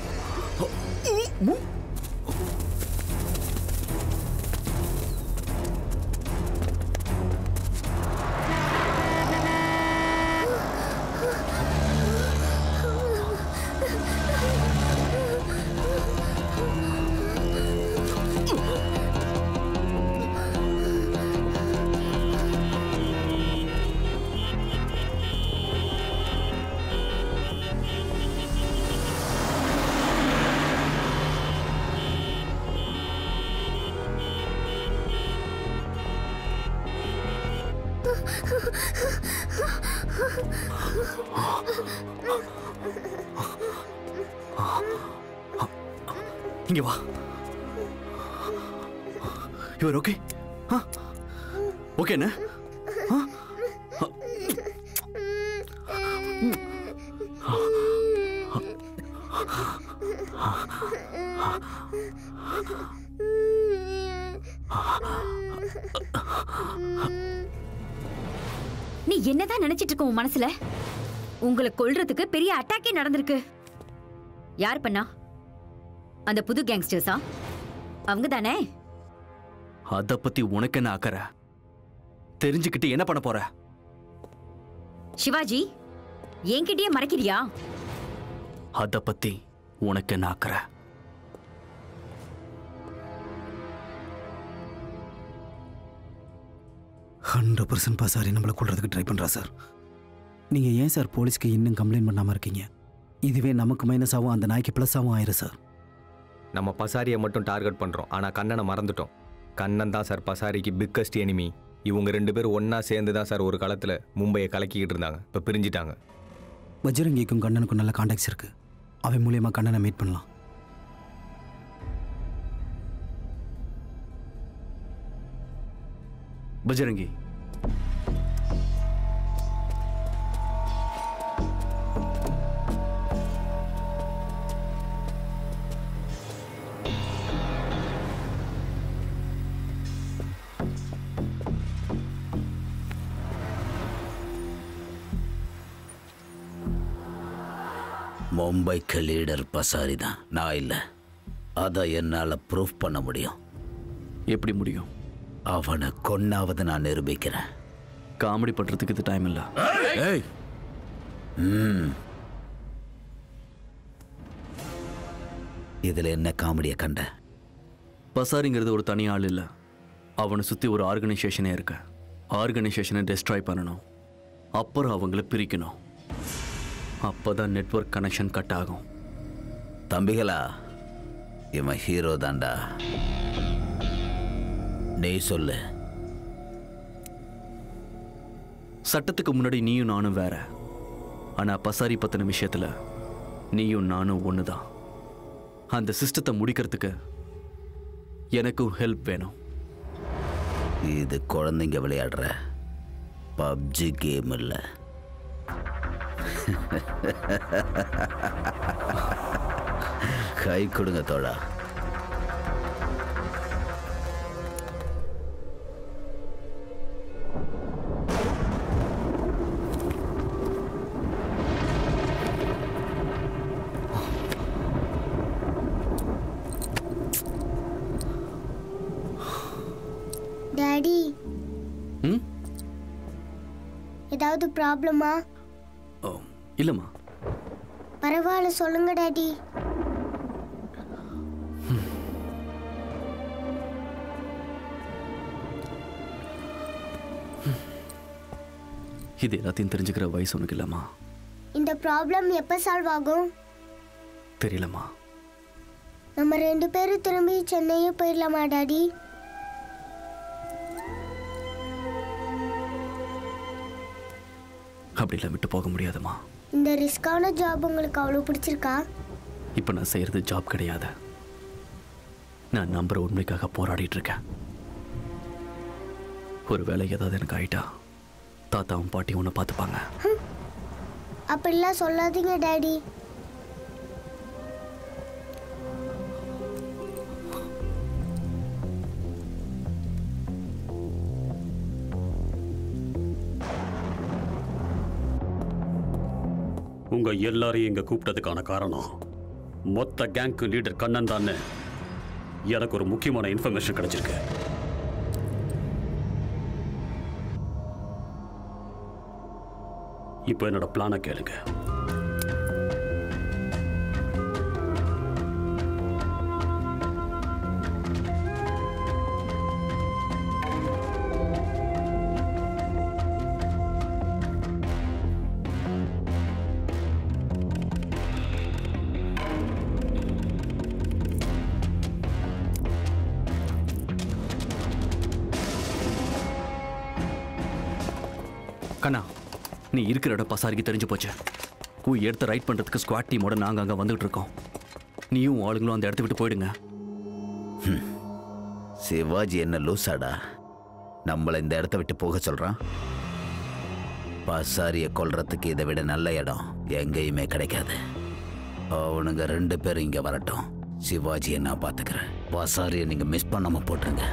இங்க வா யுவர் ஓகே ஓகே என்ன நீ என்னதான் நினைச்சிட்டு இருக்க உன் மனசுல உங்களை கொல்றதுக்கு பெரிய அட்டாக்கே நடந்திருக்கு யார் பண்ணா அந்த புது கேங்ஸ்டர்ஸா அவங்க தானே அத பத்தி உனக்கு என்ன அக்கறை தெரிஞ்சுக்கிட்டு என்ன பண்ண போற சிவாஜி என்கிட்டயே மறைக்கிறியா அத பத்தி உனக்கு என்ன அக்கறை ஹண்ட்ரட் பர்சன்ட் பசாரி நம்மளை கொள்றதுக்கு ட்ரை பண்ணுறா சார் நீங்கள் ஏன் சார் போலீஸ்க்கு இன்னும் கம்ப்ளைண்ட் பண்ணாமல் இருக்கீங்க இதுவே நமக்கு மைனஸ் ஆகும் அந்த நாய்க்கு ப்ளஸ் ஆகும் ஆயிரும் சார் நம்ம பசாரியை மட்டும் டார்கெட் பண்ணுறோம் ஆனால் கண்ணனை மறந்துட்டோம் கண்ணன் தான் சார் பசாரிக்கு பிக்கஸ்ட் எனிமி இவங்க ரெண்டு பேரும் ஒன்றா சேர்ந்து தான் சார் ஒரு காலத்தில் மும்பையை கலக்கிக்கிட்டு இருந்தாங்க இப்போ பிரிஞ்சிட்டாங்க பஜ்ரங்கிக்கும் கண்ணனுக்கும் நல்ல காண்டாக்ட்ஸ் இருக்கு அவன் மூலியமா கண்ணனை மீட் பண்ணலாம் பஜரங்கி மும்பைக்கு லீடர் பசாரி தான் நான் இல்லை அதை என்னால் ப்ரூஃப் பண்ண முடியும் எப்படி முடியும் அவனை கொன்னாவது நான் நிரூபிக்கிறேன் காமெடி பண்றதுக்கு இது டைம் இல்லை ஏய் ம் இதில் என்ன காமெடியை கண்ட பசாரிங்கிறது ஒரு தனி ஆள் இல்லை அவனை சுற்றி ஒரு ஆர்கனைசேஷனே இருக்கு ஆர்கனைசேஷனை டெஸ்ட்ராய் பண்ணணும் அப்புறம் அவங்கள பிரிக்கணும் அப்பதான் நெட்வொர்க் கனெக்ஷன் கட் ஆகும் தம்பிகளா இவன் ஹீரோ தான்டா நீ சொல்லு சட்டத்துக்கு முன்னாடி நீயும் நானும் வேற ஆனா பசாரி பத்தின விஷயத்துல நீயும் நானும் ஒண்ணுதான் அந்த சிஸ்டத்தை முடிக்கிறதுக்கு எனக்கும் ஹெல்ப் வேணும் இது குழந்தைங்க விளையாடுற பப்ஜி கேம் இல்லை கை கொடுங்க தோழா டாடி ம் ஏதாவது ப்ராப்ளமா இல்லைம்மா பரவாயில்ல சொல்லுங்க டாடி இது எல்லாத்தையும் தெரிஞ்சுக்கிற வயசு உனக்கு இல்லைம்மா இந்த ப்ராப்ளம் எப்போ சால்வ் ஆகும் தெரியலம்மா நம்ம ரெண்டு பேரும் திரும்பி சென்னையே போயிடலாமா டாடி அப்படிலாம் விட்டு போக முடியாதும்மா இந்த ரிஸ்கான ஜாப் உங்களுக்கு அவ்வளோ பிடிச்சிருக்கா இப்போ நான் செய்கிறது ஜாப் கிடையாது நான் நம்புற உண்மைக்காக போராடிட்டு இருக்கேன் ஒரு வேலை ஏதாவது எனக்கு ஆயிட்டா தாத்தாவும் பாட்டியும் உன்னை பார்த்துப்பாங்க அப்படிலாம் சொல்லாதீங்க டாடி உங்க எல்லாரையும் இங்க கூப்பிட்டதுக்கான காரணம் மொத்த கேங்க்கு லீடர் கண்ணன் தானே எனக்கு ஒரு முக்கியமான இன்ஃபர்மேஷன் கிடைச்சிருக்கு இப்போ என்னோட பிளானை கேளுங்க கண்ணா நீ இருக்கிற இடம் பசாரிக்கு தெரிஞ்சு போச்சு கூ எடுத்து ரைட் பண்ணுறதுக்கு ஸ்குவாட் டீமோட நாங்கள் அங்கே வந்துகிட்டு இருக்கோம் நீயும் உன் ஆளுங்களும் அந்த இடத்த விட்டு போயிடுங்க சிவாஜி என்ன லூசாடா நம்மளை இந்த இடத்த விட்டு போக சொல்றான் பசாரிய கொல்றதுக்கு இதை விட நல்ல இடம் எங்கேயுமே கிடைக்காது அவனுங்க ரெண்டு பேரும் இங்க வரட்டும் சிவாஜியை நான் பார்த்துக்கிறேன் பசாரியை நீங்க மிஸ் பண்ணாம போட்டுருங்க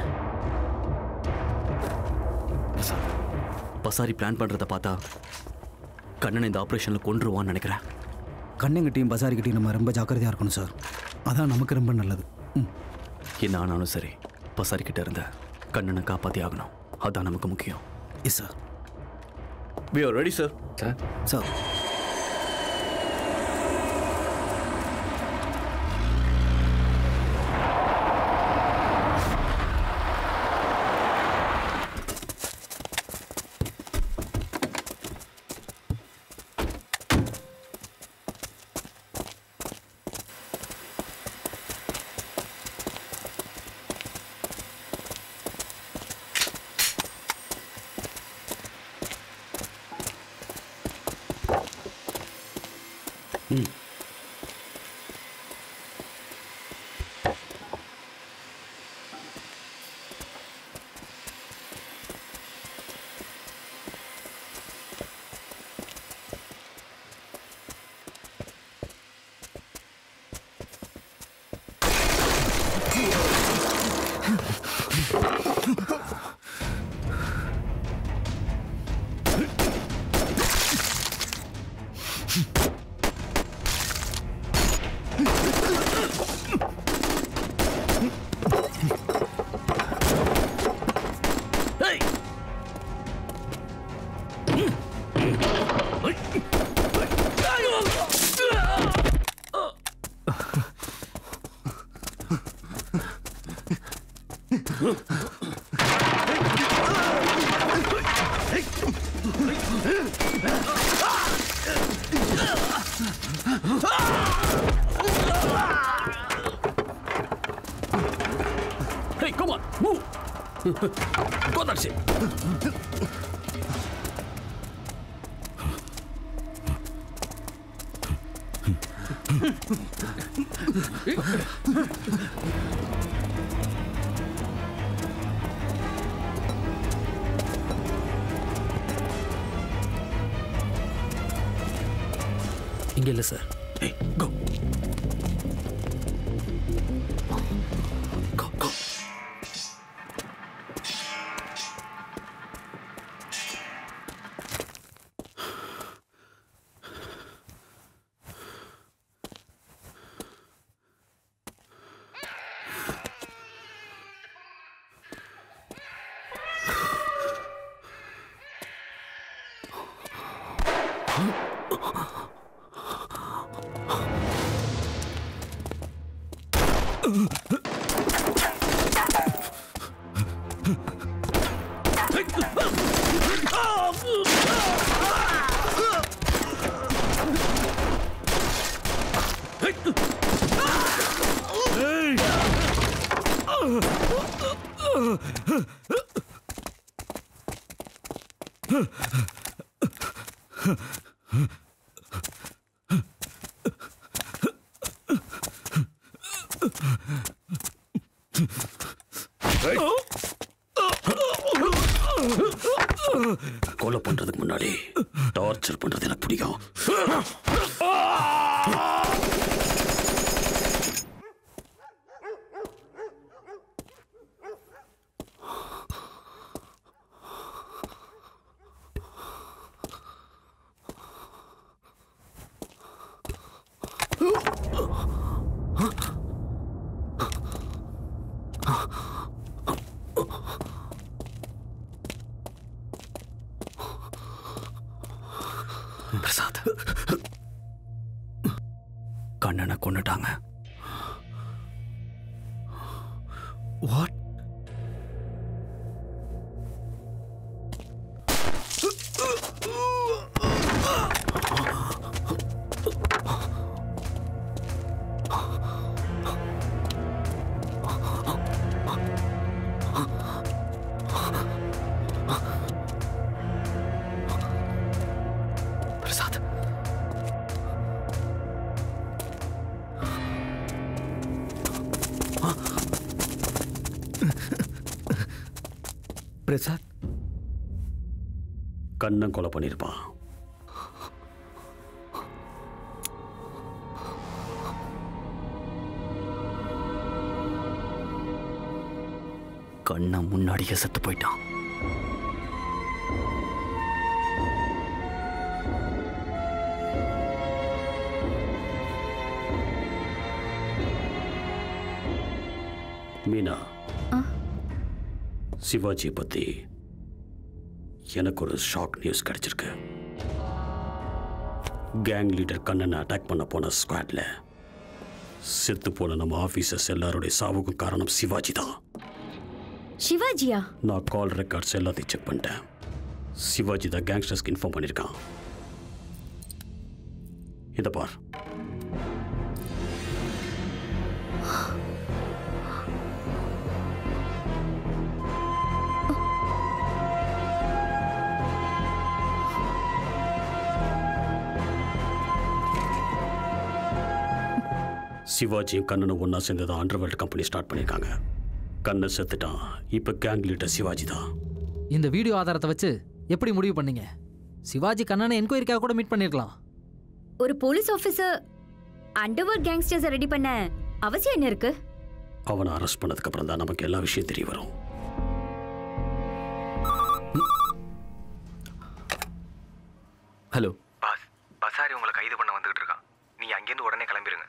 பசாரி பிளான் பண்ணுறத பார்த்தா கண்ணன் இந்த ஆப்ரேஷனில் கொன்றுவான்னு நினைக்கிறேன் கண்ணங்கிட்டையும் பசாரிக்கிட்டையும் நம்ம ரொம்ப ஜாக்கிரதையாக இருக்கணும் சார் அதான் நமக்கு ரொம்ப நல்லது என்ன ஆனாலும் சரி பசாரி கிட்ட இருந்த கண்ணனை காப்பாற்றி ஆகணும் அதான் நமக்கு முக்கியம் yes sir we are ready sir sir sir கோதாட்சி இங்க இல்லை சார் கொலை பண்றதுக்கு முன்னாடி டார்ச்சர் பண்றது எனக்கு பிடிக்கும் பிரசாத் கண்ணனை கொண்டுட்டாங்க வாட் பிரசாத் பிரசாத் கண்ணன் கொலை பண்ணியிருப்பான் கண்ணன் முன்னாடியே செத்து போயிட்டான் மீனா சிவாஜி பத்தி எனக்கு ஒரு ஷாக் நியூஸ் கிடைச்சிருக்கு கேங் லீடர் கண்ணனை அட்டாக் பண்ண போன ஸ்குவாட்ல செத்து போன நம்ம ஆபீசர்ஸ் எல்லாருடைய சாவுக்கும் காரணம் சிவாஜி தான் சிவாஜியா நான் கால் ரெக்கார்ட்ஸ் எல்லாத்தையும் செக் பண்ணிட்டேன் சிவாஜி தான் கேங்ஸ்டர்ஸ்க்கு இன்ஃபார்ம் பண்ணியிருக்கான் இதை பார் சிவாஜியும் கண்ணனும் ஒன்றா சேர்ந்து தான் அண்டர்வேல்ட் கம்பெனி ஸ்டார்ட் பண்ணியிருக்காங்க கண்ணன் செத்துட்டான் இப்போ கேங் லீடர் சிவாஜி தான் இந்த வீடியோ ஆதாரத்தை வச்சு எப்படி முடிவு பண்ணீங்க சிவாஜி கண்ணனை என்கொயரிக்காக கூட மீட் பண்ணிருக்கலாம் ஒரு போலீஸ் ஆஃபீஸர் அண்டர்வர்ட் கேங்ஸ்டர்ஸை ரெடி பண்ண அவசியம் என்ன இருக்கு அவனை அரெஸ்ட் பண்ணதுக்கு அப்புறம் தான் நமக்கு எல்லா விஷயம் தெரிய வரும் ஹலோ பாஸ் பசாரி உங்களை கைது பண்ண வந்துகிட்டு இருக்கான் நீங்க அங்கேருந்து உடனே கிளம்பிருங்க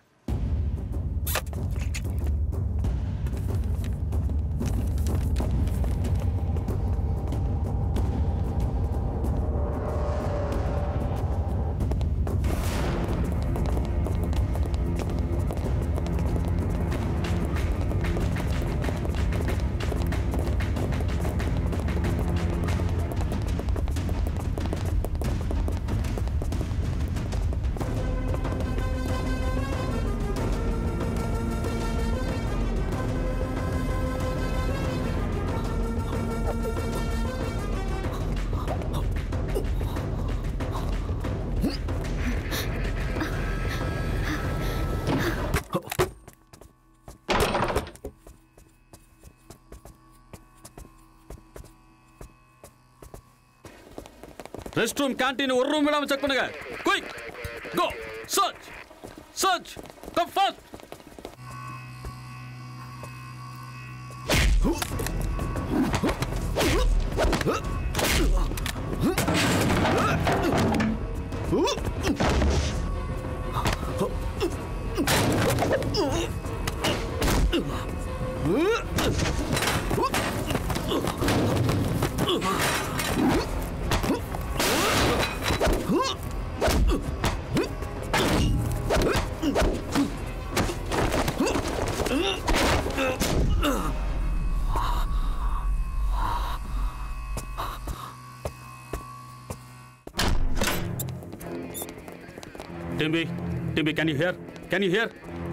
ரெஸ்ட் ரூம் கேண்டீன் ஒரு ரூம் விடாம செக் பண்ணுங்க quick go search search come fast Timby, Timby, can you hear? Can you hear?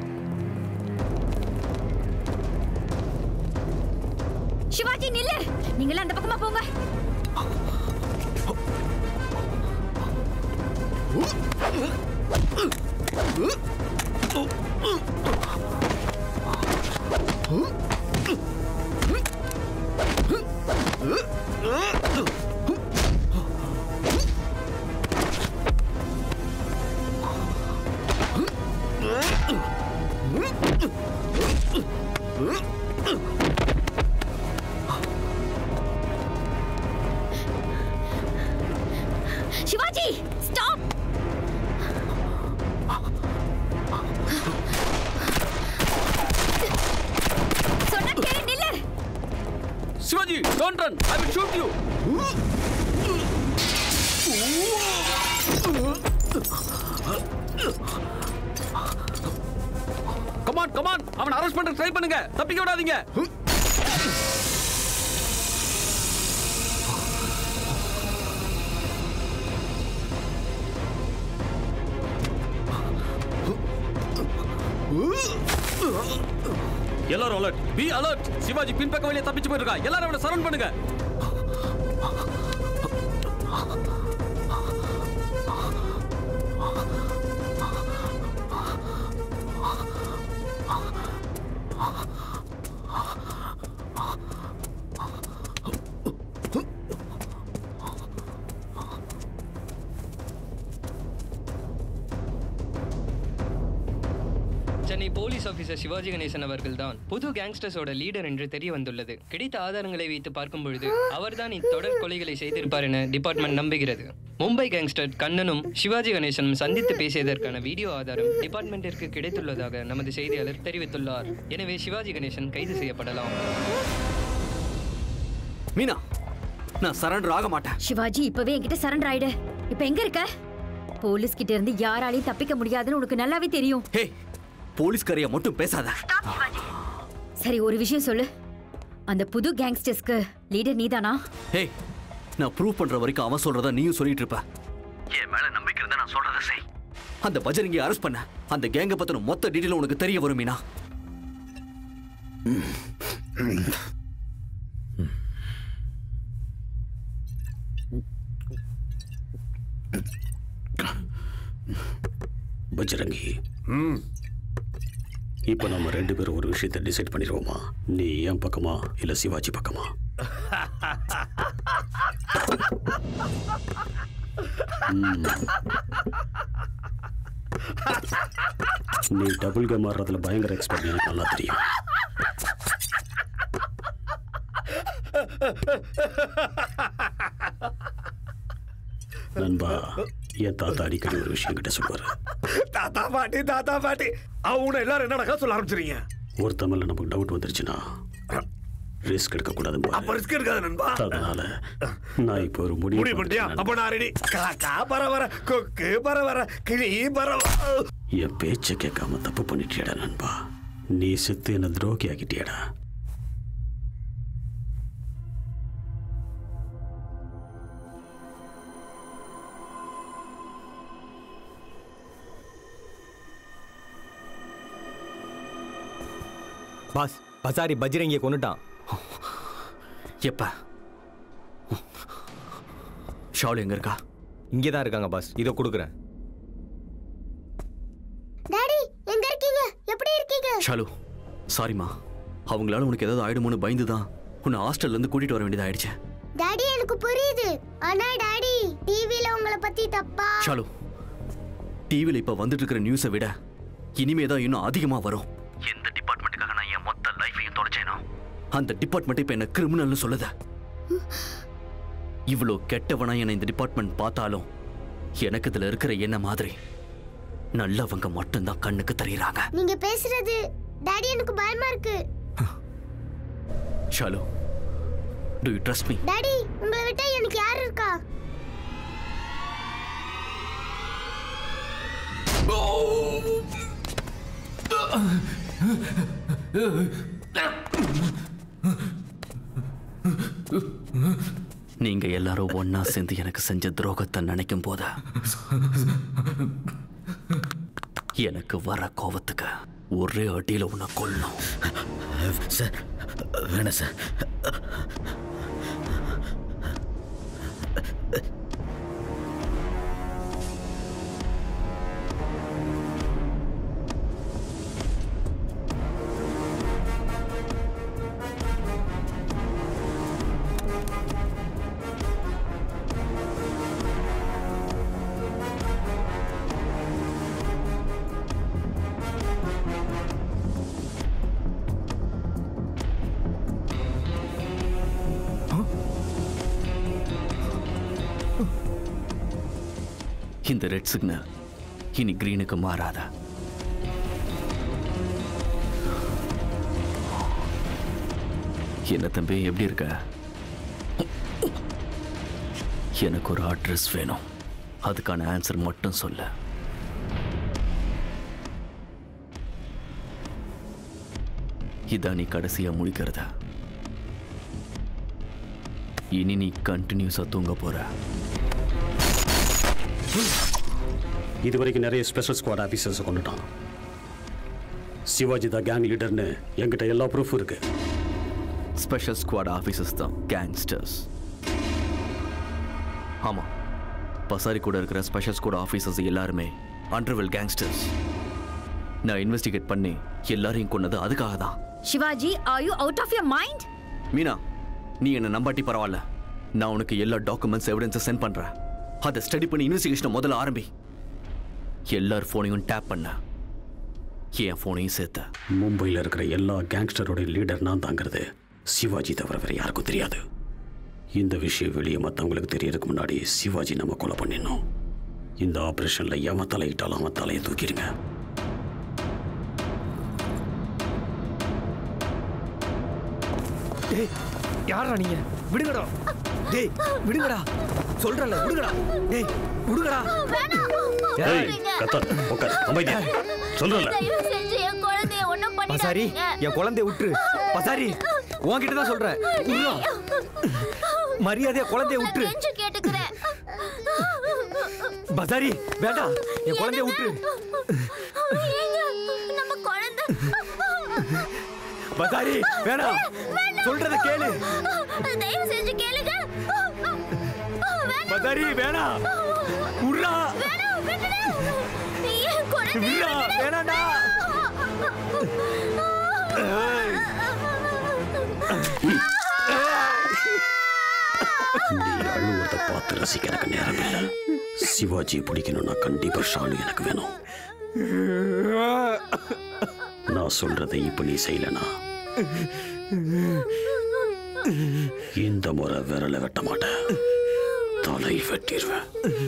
Shivaji நில்லு நீங்களே அந்த பக்கமா போங்க சிவாஜி ஸ்டாப் சொன்னா கேளு நில்லு Shivaji, don't run! I will shoot you! Come on come on அவன் அரெஸ்ட் பண்ண ட்ரை பண்ணுங்க தப்பிக்க விடாதீங்க எல்லாரும் அலர்ட் பி அலர்ட் சிவாஜி பின்பக்க வழியா தப்பிச்சு போயிருக்கா எல்லாரும் அவனை சரவுண்ட் பண்ணுங்க சென்னை போலீஸ் ஆபீசர் சிவாஜி கணேசன் அவர்கள்தான் புது கேங்ஸ்டர்ஸோட லீடர் என்று தெரிய வந்துள்ளது கிடைத்த ஆதாரங்களை வைத்து பார்க்கும் பொழுது அவர்தான் இத்தொடர் கொலைகளை செய்திருப்பார் என டிபார்ட்மெண்ட் நம்புகிறது மும்பை கேங்ஸ்டர் கண்ணனும் சிவாஜி கணேசனும் சந்தித்து பேசியதற்கான வீடியோ ஆதாரம் டிபார்ட்மெண்ட்டிற்கு கிடைத்துள்ளதாக நமது செய்தியாளர் தெரிவித்துள்ளார் எனவே சிவாஜி கணேசன் கைது செய்யப்படலாம் மீனா நான் சரண்டர் ஆக மாட்டேன் சிவாஜி இப்பவே என்கிட்ட சரண்டர் ஆயிடு இப்ப எங்க இருக்க போலீஸ் கிட்ட இருந்து யாராலையும் தப்பிக்க முடியாதுன்னு உனக்கு நல்லாவே தெரியும் ஹே போலீஸ்காரியா மட்டும் பேசாத சரி ஒரு விஷயம் சொல்லு அந்த புது கேங்ஸ்டர்ஸ்க்கு லீடர் நீதானா ஹே நான் ப்ரூவ் பண்ற வரைக்கும் அவன் சொல்றத நீயும் சொல்லிட்டு இருப்ப என் மேல நம்பிக்கை இருந்தா நான் சொல்றத செய் அந்த பஜரங்கி அரெஸ்ட் பண்ண அந்த கேங்க பத்தின மொத்த டீடைல் உனக்கு தெரிய வரும் மீனா பஜரங்கி இப்போ நம்ம ரெண்டு பேரும் ஒரு விஷயத்தை டிசைட் பண்ணிடுவோமா நீ என் பக்கமா இல்ல சிவாஜி பக்கமா ம். நீ டபுள் கேம் ஆடுறதுல பயங்கர எக்ஸ்பர்ட் எனக்கு நல்லா தெரியும் நண்பா என் தாத்தா அடிக்கடி ஒரு விஷயம் கிட்ட சொல்லுவாரு தாத்தா பாட்டி தாத்தா பாட்டி அவங்க எல்லாரும் என்னடா சொல்ல ஆரம்பிச்சிருங்க ஒருத்த மேல நமக்கு டவுட் வந்துருச்சுன்னா ரிஸ்க் எடுக்க கூடாது அப்ப ரிஸ்க் இருக்காது நண்பா அதனால நான் இப்போ ஒரு முடிவு முடிவு பண்ணிட்டியா அப்ப நான் ரெடி காக்கா பரவர கொக்கு பரவர கிளி பரவ என் பேச்சை கேட்காம தப்பு பண்ணிட்டியடா நண்பா நீ செத்து என்ன துரோகி ஆக்கிட்டியடா பாஸ் பசாரி பஜ்ரங்கியை கொண்டுட்டான் எப்ப ஷாலு எங்க இருக்கா இங்கே தான் இருக்காங்க பாஸ் இதோ கொடுக்குறேன் டாடி எங்க இருக்கீங்க எப்படி இருக்கீங்க ஷாலு சாரிம்மா அவங்களால உனக்கு ஏதாவது ஆயிடுமோன்னு பயந்து தான் உன்னை ஹாஸ்டல்ல இருந்து கூட்டிட்டு வர வேண்டியதாயிடுச்சு டாடி எனக்கு புரியுது ஆனா டாடி டிவில உங்களை பத்தி தப்பா ஷாலு டிவியில் இப்போ வந்துட்டு இருக்கிற நியூஸை விட இனிமே தான் இன்னும் அதிகமாக வரும் எந்த டிபார்ட்மெண்ட்டுக்காக நான் என் மொத்த லைஃபையும் தொலைச்சேனோ அந்த டிபார்ட்மெண்ட் இப்போ என்ன கிரிமினல்னு சொல்லுது இவ்வளோ கெட்டவனா என்னை இந்த டிபார்ட்மெண்ட் பார்த்தாலும் எனக்கு இதில் இருக்கிற என்ன மாதிரி நல்லவங்க மட்டும்தான் கண்ணுக்கு தெரியுறாங்க நீங்க பேசுறது டாடி எனக்கு பயமா இருக்கு Shalu do you trust me daddy உங்களை விட்டா எனக்கு யார் இருக்கா நீங்க எல்லாரும் ஒண்ணா சேர்ந்து எனக்கு செஞ்ச துரோகத்தை நினைக்கும் போது எனக்கு வர கோவத்துக்கு ஒரே அடியில உன்னை கொல்லணும் சார் வேணாம் சார் இந்த ரெட் சிக்னல் இனி கிரீனுக்கு மாறாத என்ன தம்பி எப்படி இருக்க எனக்கு ஒரு அட்ரஸ் வேணும் அதுக்கான ஆன்சர் மட்டும் சொல்ல இதான் நீ கடைசியா முடிக்கிறத இனி நீ கண்டினியூஸா தூங்க போற இது வரைக்கும் நிறைய ஸ்பெஷல் ஸ்குவாட் ஆஃபீஸர்ஸை கொண்டுட்டான் சிவாஜி தான் கேங் லீடர்னு என்கிட்ட எல்லா ப்ரூஃபும் இருக்கு ஸ்பெஷல் ஸ்குவாட் ஆஃபீஸர்ஸ் தான் கேங்ஸ்டர்ஸ் ஆமாம் பசாரி கூட இருக்கிற ஸ்பெஷல் ஸ்குவாட் ஆஃபீஸர்ஸ் எல்லாருமே அண்டர்வெல் கேங்ஸ்டர்ஸ் நான் இன்வெஸ்டிகேட் பண்ணி எல்லாரையும் கொன்னது அதுக்காக தான் Shivaji are you out of your mind Meena நீ என்னை நம்பாட்டி பரவாயில்ல நான் உனக்கு எல்லா டாக்குமெண்ட்ஸ் எவிடன்ஸை சென்ட் பண்ணுறேன் அதை ஸ்டடி பண்ணி இன்வெஸ்டிகேஷனை முதல்ல ஆரம்பி எல்லார் ஃபோனையும் டேப் பண்ண என் ஃபோனையும் சேர்த்த மும்பையில் இருக்கிற எல்லா கேங்ஸ்டரோட லீடர் நான் தாங்கிறது சிவாஜி தவிர வேற யாருக்கும் தெரியாது இந்த விஷயம் வெளியே மற்றவங்களுக்கு தெரியறதுக்கு முன்னாடி சிவாஜி நம்ம கொலை பண்ணிடணும் இந்த ஆப்ரேஷனில் எவன் தலையிட்டாலும் அவன் தலையை தூக்கிடுங்க டேய் யாரா நீங்க விடுங்கடா டேய் விடுங்கடா சொல்றல விடுங்கடா டேய் விடுங்கடா ஏய், கத்தார், உட்கார், அமைதியா. சொல்றேன்ல. தயவு செஞ்சு என் குழந்தைய ஒண்ணும் பசாரி பண்ணிடாதீங்க என் குழந்தைய விட்டுரு பசாரி உன்கிட்ட தான் சொல்றேன் விட்றா. மரியாதையா குழந்தைய விட்டுரு கெஞ்சு கேட்டுக்கிறேன் பசாரி வேண்டாம் என் குழந்தைய விட்டுரு ஏங்க, நம்ம குழந்தை பசாரி வேணாம் சொல்றத கேளு தயவு செஞ்சு கேளுங்க பசாரி வேணாம் விட்றா வேணாம், விட்டுடு. என் குழந்தைய விட்றா விட்டுடு. வேணாம்டா ஏய். நீ அழுவதை பார்த்து ரசிக்க எனக்கு நேரம் இல்லை சிவாஜி பிடிக்கணும்னா கண்டிப்பா ஷாலு எனக்கு வேணும் நான் சொல்றதை இப்ப நீ செய்யலனா இந்த முறை விரலை வெட்ட மாட்டேன் தலை வெட்டிடுவேன்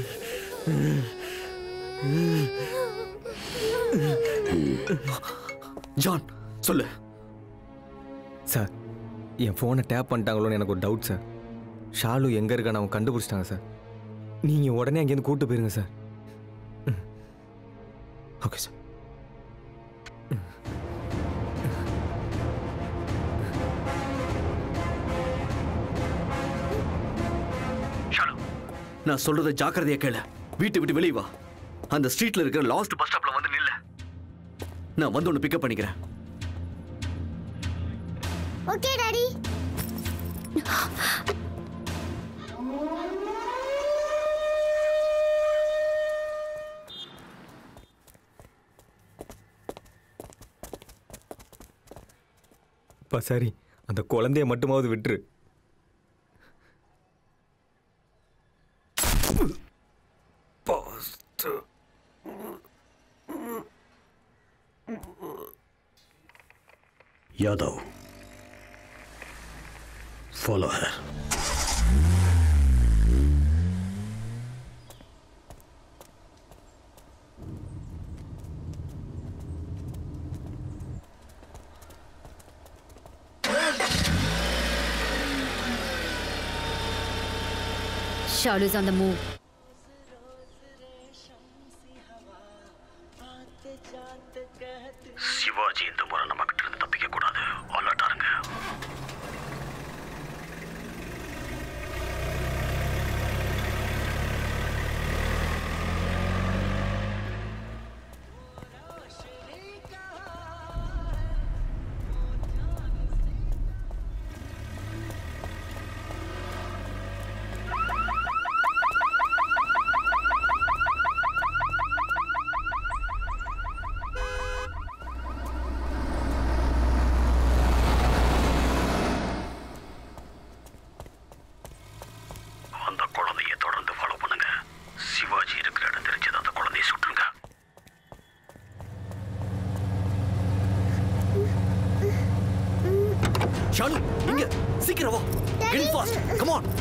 ஜான் சொல்லு சார் என் ஃபோனை டேப் பண்ணிட்டாங்களோன்னு எனக்கு ஒரு டவுட் சார் ஷாலு எங்கே இருக்கான்னு அவங்க கண்டுபிடிச்சிட்டாங்க சார் நீங்கள் உடனே அங்கேருந்து கூப்பிட்டு போயிருங்க சார் ஓகே சார் நான் சொல்றத ஜாக்கிரதையா கேளு வீட்டை விட்டு வெளியே வா அந்த ஸ்ட்ரீட்ல இருக்கிற லாஸ்ட் பஸ் ஸ்டாப்ல வந்து நில்லு நான் வந்து உன்னை பிக்கப் பண்ணிக்கிறேன் ஓகே டாடி பசாரி அந்த குழந்தைய மட்டுமாவது விட்டுரு Yadav. Follow her. Shalu's on the move. Sivaji இந்த முறை நம்ம கிட்ட இருந்து தப்பிக்க கூடாது அலர்ட்டா இருங்க அந்த குழந்தைய தொடர்ந்து ஃபாலோ பண்ணுங்க சிவாஜி இருக்கிற இடம் தெரிஞ்சது அந்த குழந்தைய சுட்டுருங்க ஷாலு இங்க சீக்கிரம் வா get fast come on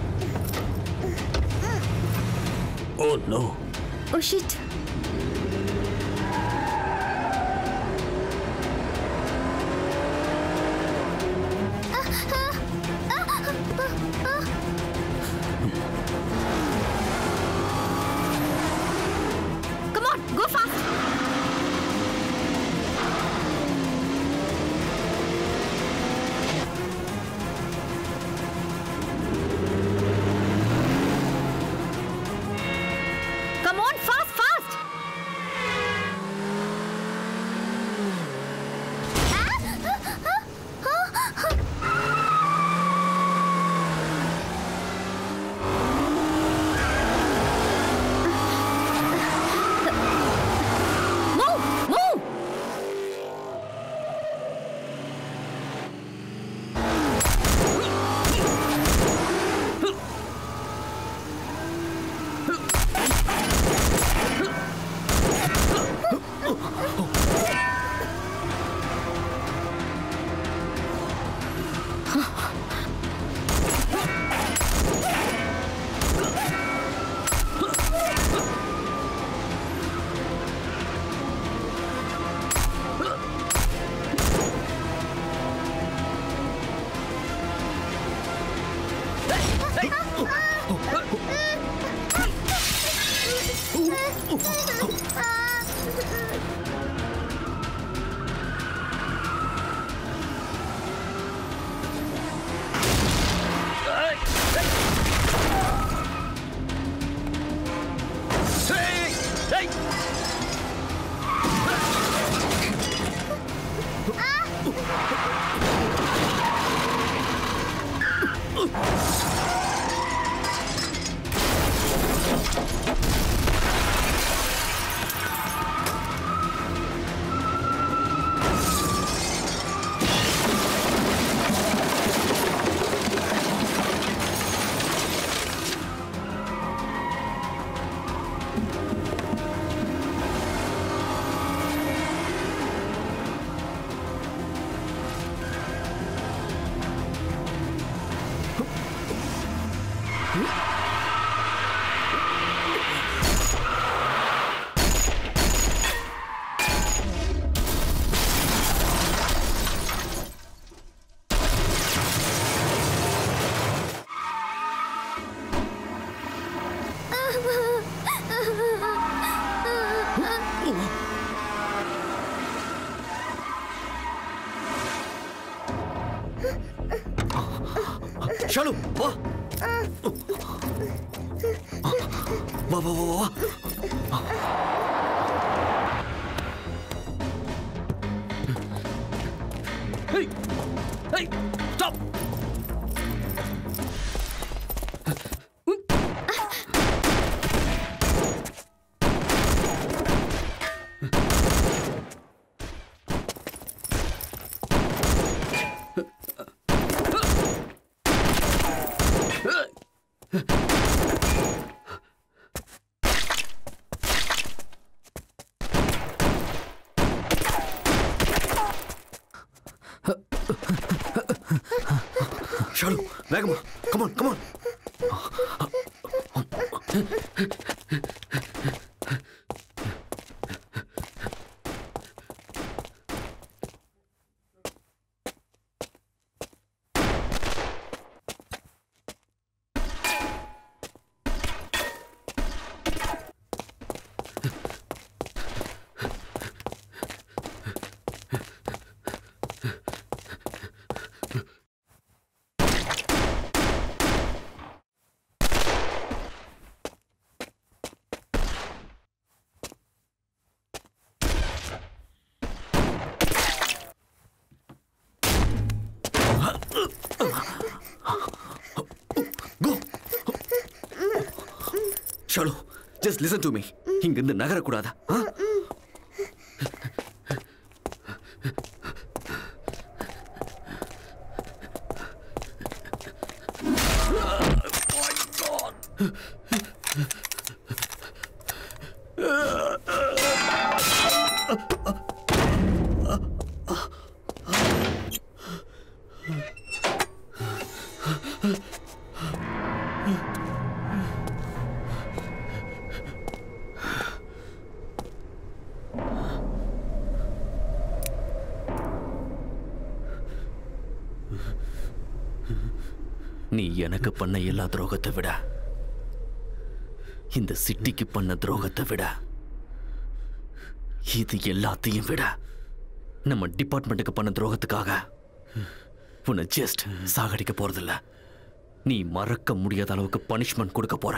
oh no Oh shit. Come on, go fast. Come on, fast, fast. Move, move. Shalu வா வா வா வா வா Hey! Hey! Stop! ஷாலு வேகமா come on come on Shalu just listen to me இங்கிருந்து நகரக்கூடாதா ஆ? நீ எனக்கு பண்ண எல்லா துரோகத்தை விட இந்த சிட்டிக்கு பண்ண துரோகத்தை விட இது எல்லாத்தையும் விட நம்ம டிபார்ட்மெண்ட்டுக்கு பண்ண துரோகத்துக்காக உன்னை ஜஸ்ட் சாகடிக்க போறதில்ல நீ மறக்க முடியாத அளவுக்கு பனிஷ்மெண்ட் கொடுக்க போற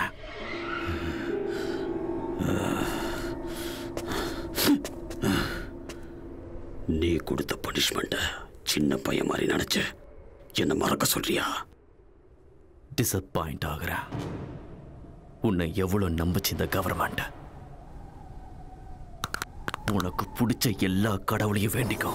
நீ கொடுத்த பனிஷ்மெண்ட்டை சின்ன பையன் மாதிரி நினைச்சு என்ன மறக்க சொல்றியா டிசப்பாயிண்ட் ஆகுற உன்னை எவ்வளவு நம்புச்சு இந்த கவர்மெண்ட் உனக்கு பிடிச்ச எல்லா கடவுளையும் வேண்டிக்கோ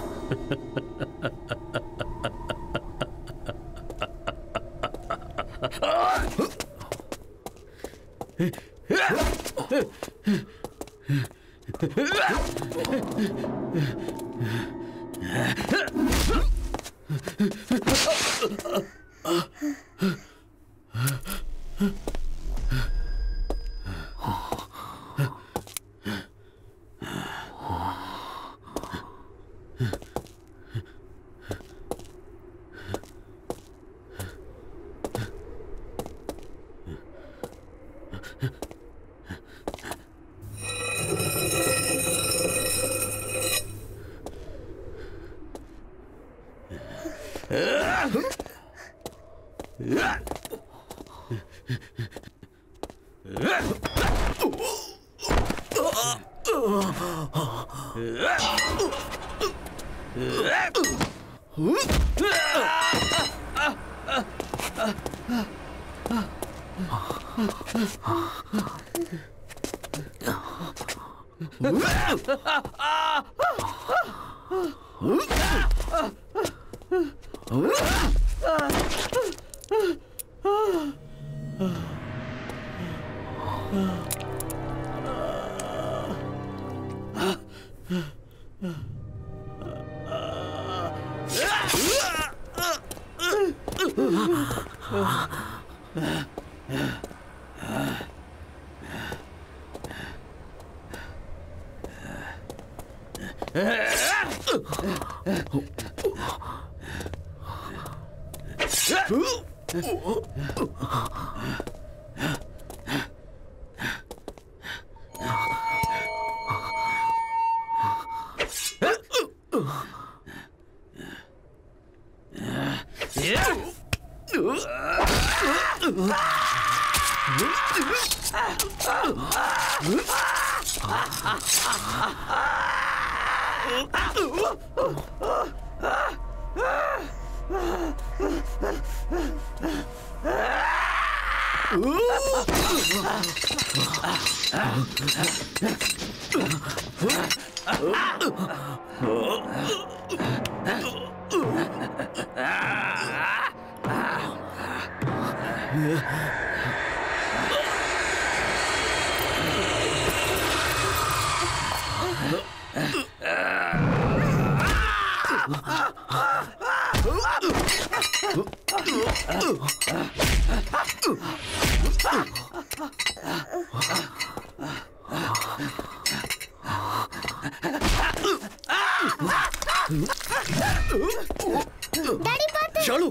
டாடி பார்த்து ஷாலு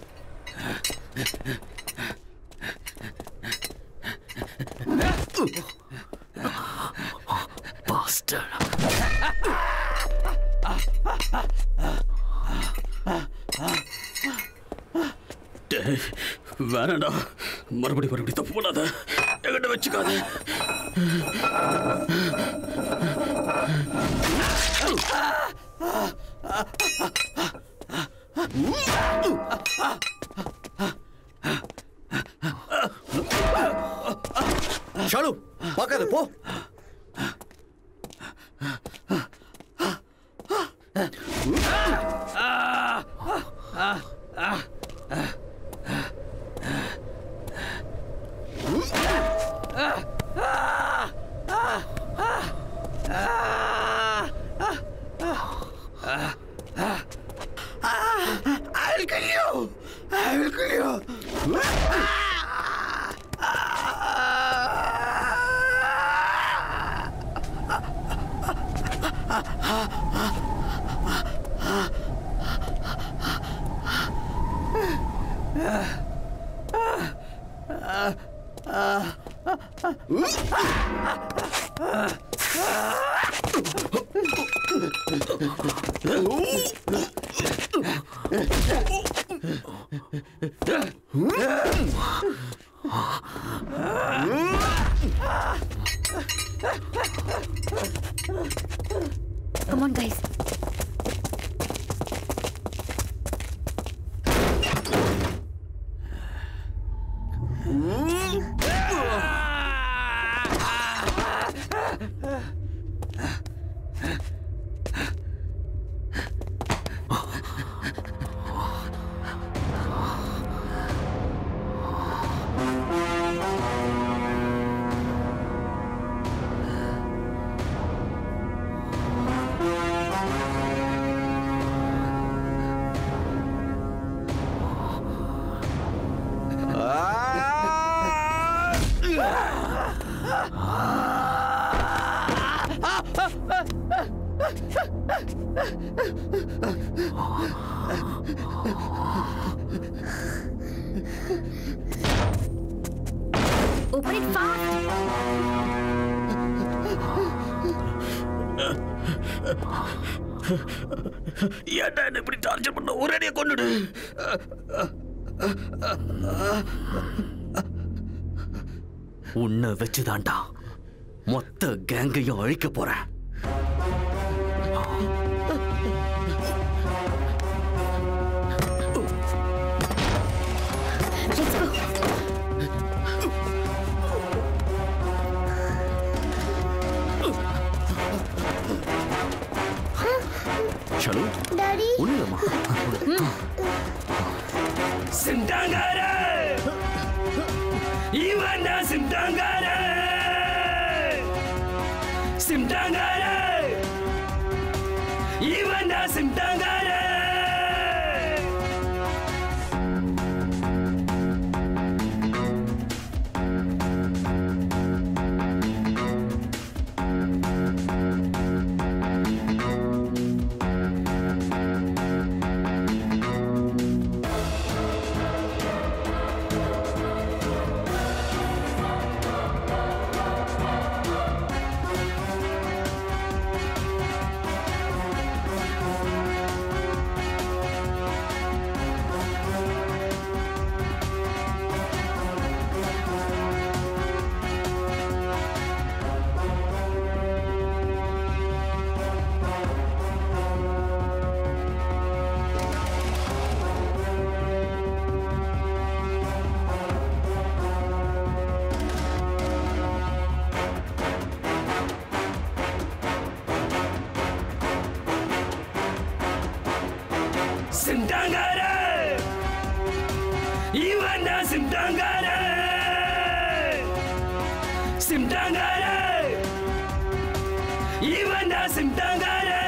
Bastard. டேய், வேணாண்டா மறுபடி மறுபடி தப்பு பண்ணாத என்கிட்ட வச்சுக்காத ஷாலு பார்க்காத போ I will kill you! I will kill you! Come on, guys. Open it fast. ஏன்டா என்ன இப்படி டார்ச்சர் பண்ண ஒரேடியா கொண்டுடு உன்னை வச்சுதான்டா மொத்த கேங்கையும் அழிக்க போறேன் Let's go. ஷாலு டாடி ஒண்ணு இல்லம்மா சிம்டாங்கார இவன் தான் சிம்டாங்கார சிம்டாங்கார இவன் தான் சிம்டாங்கார சிம்டாங்கார இவன் தான் சிம்டாங்கார சிம்டாங்கார இவன் தான் சிம்டாங்கார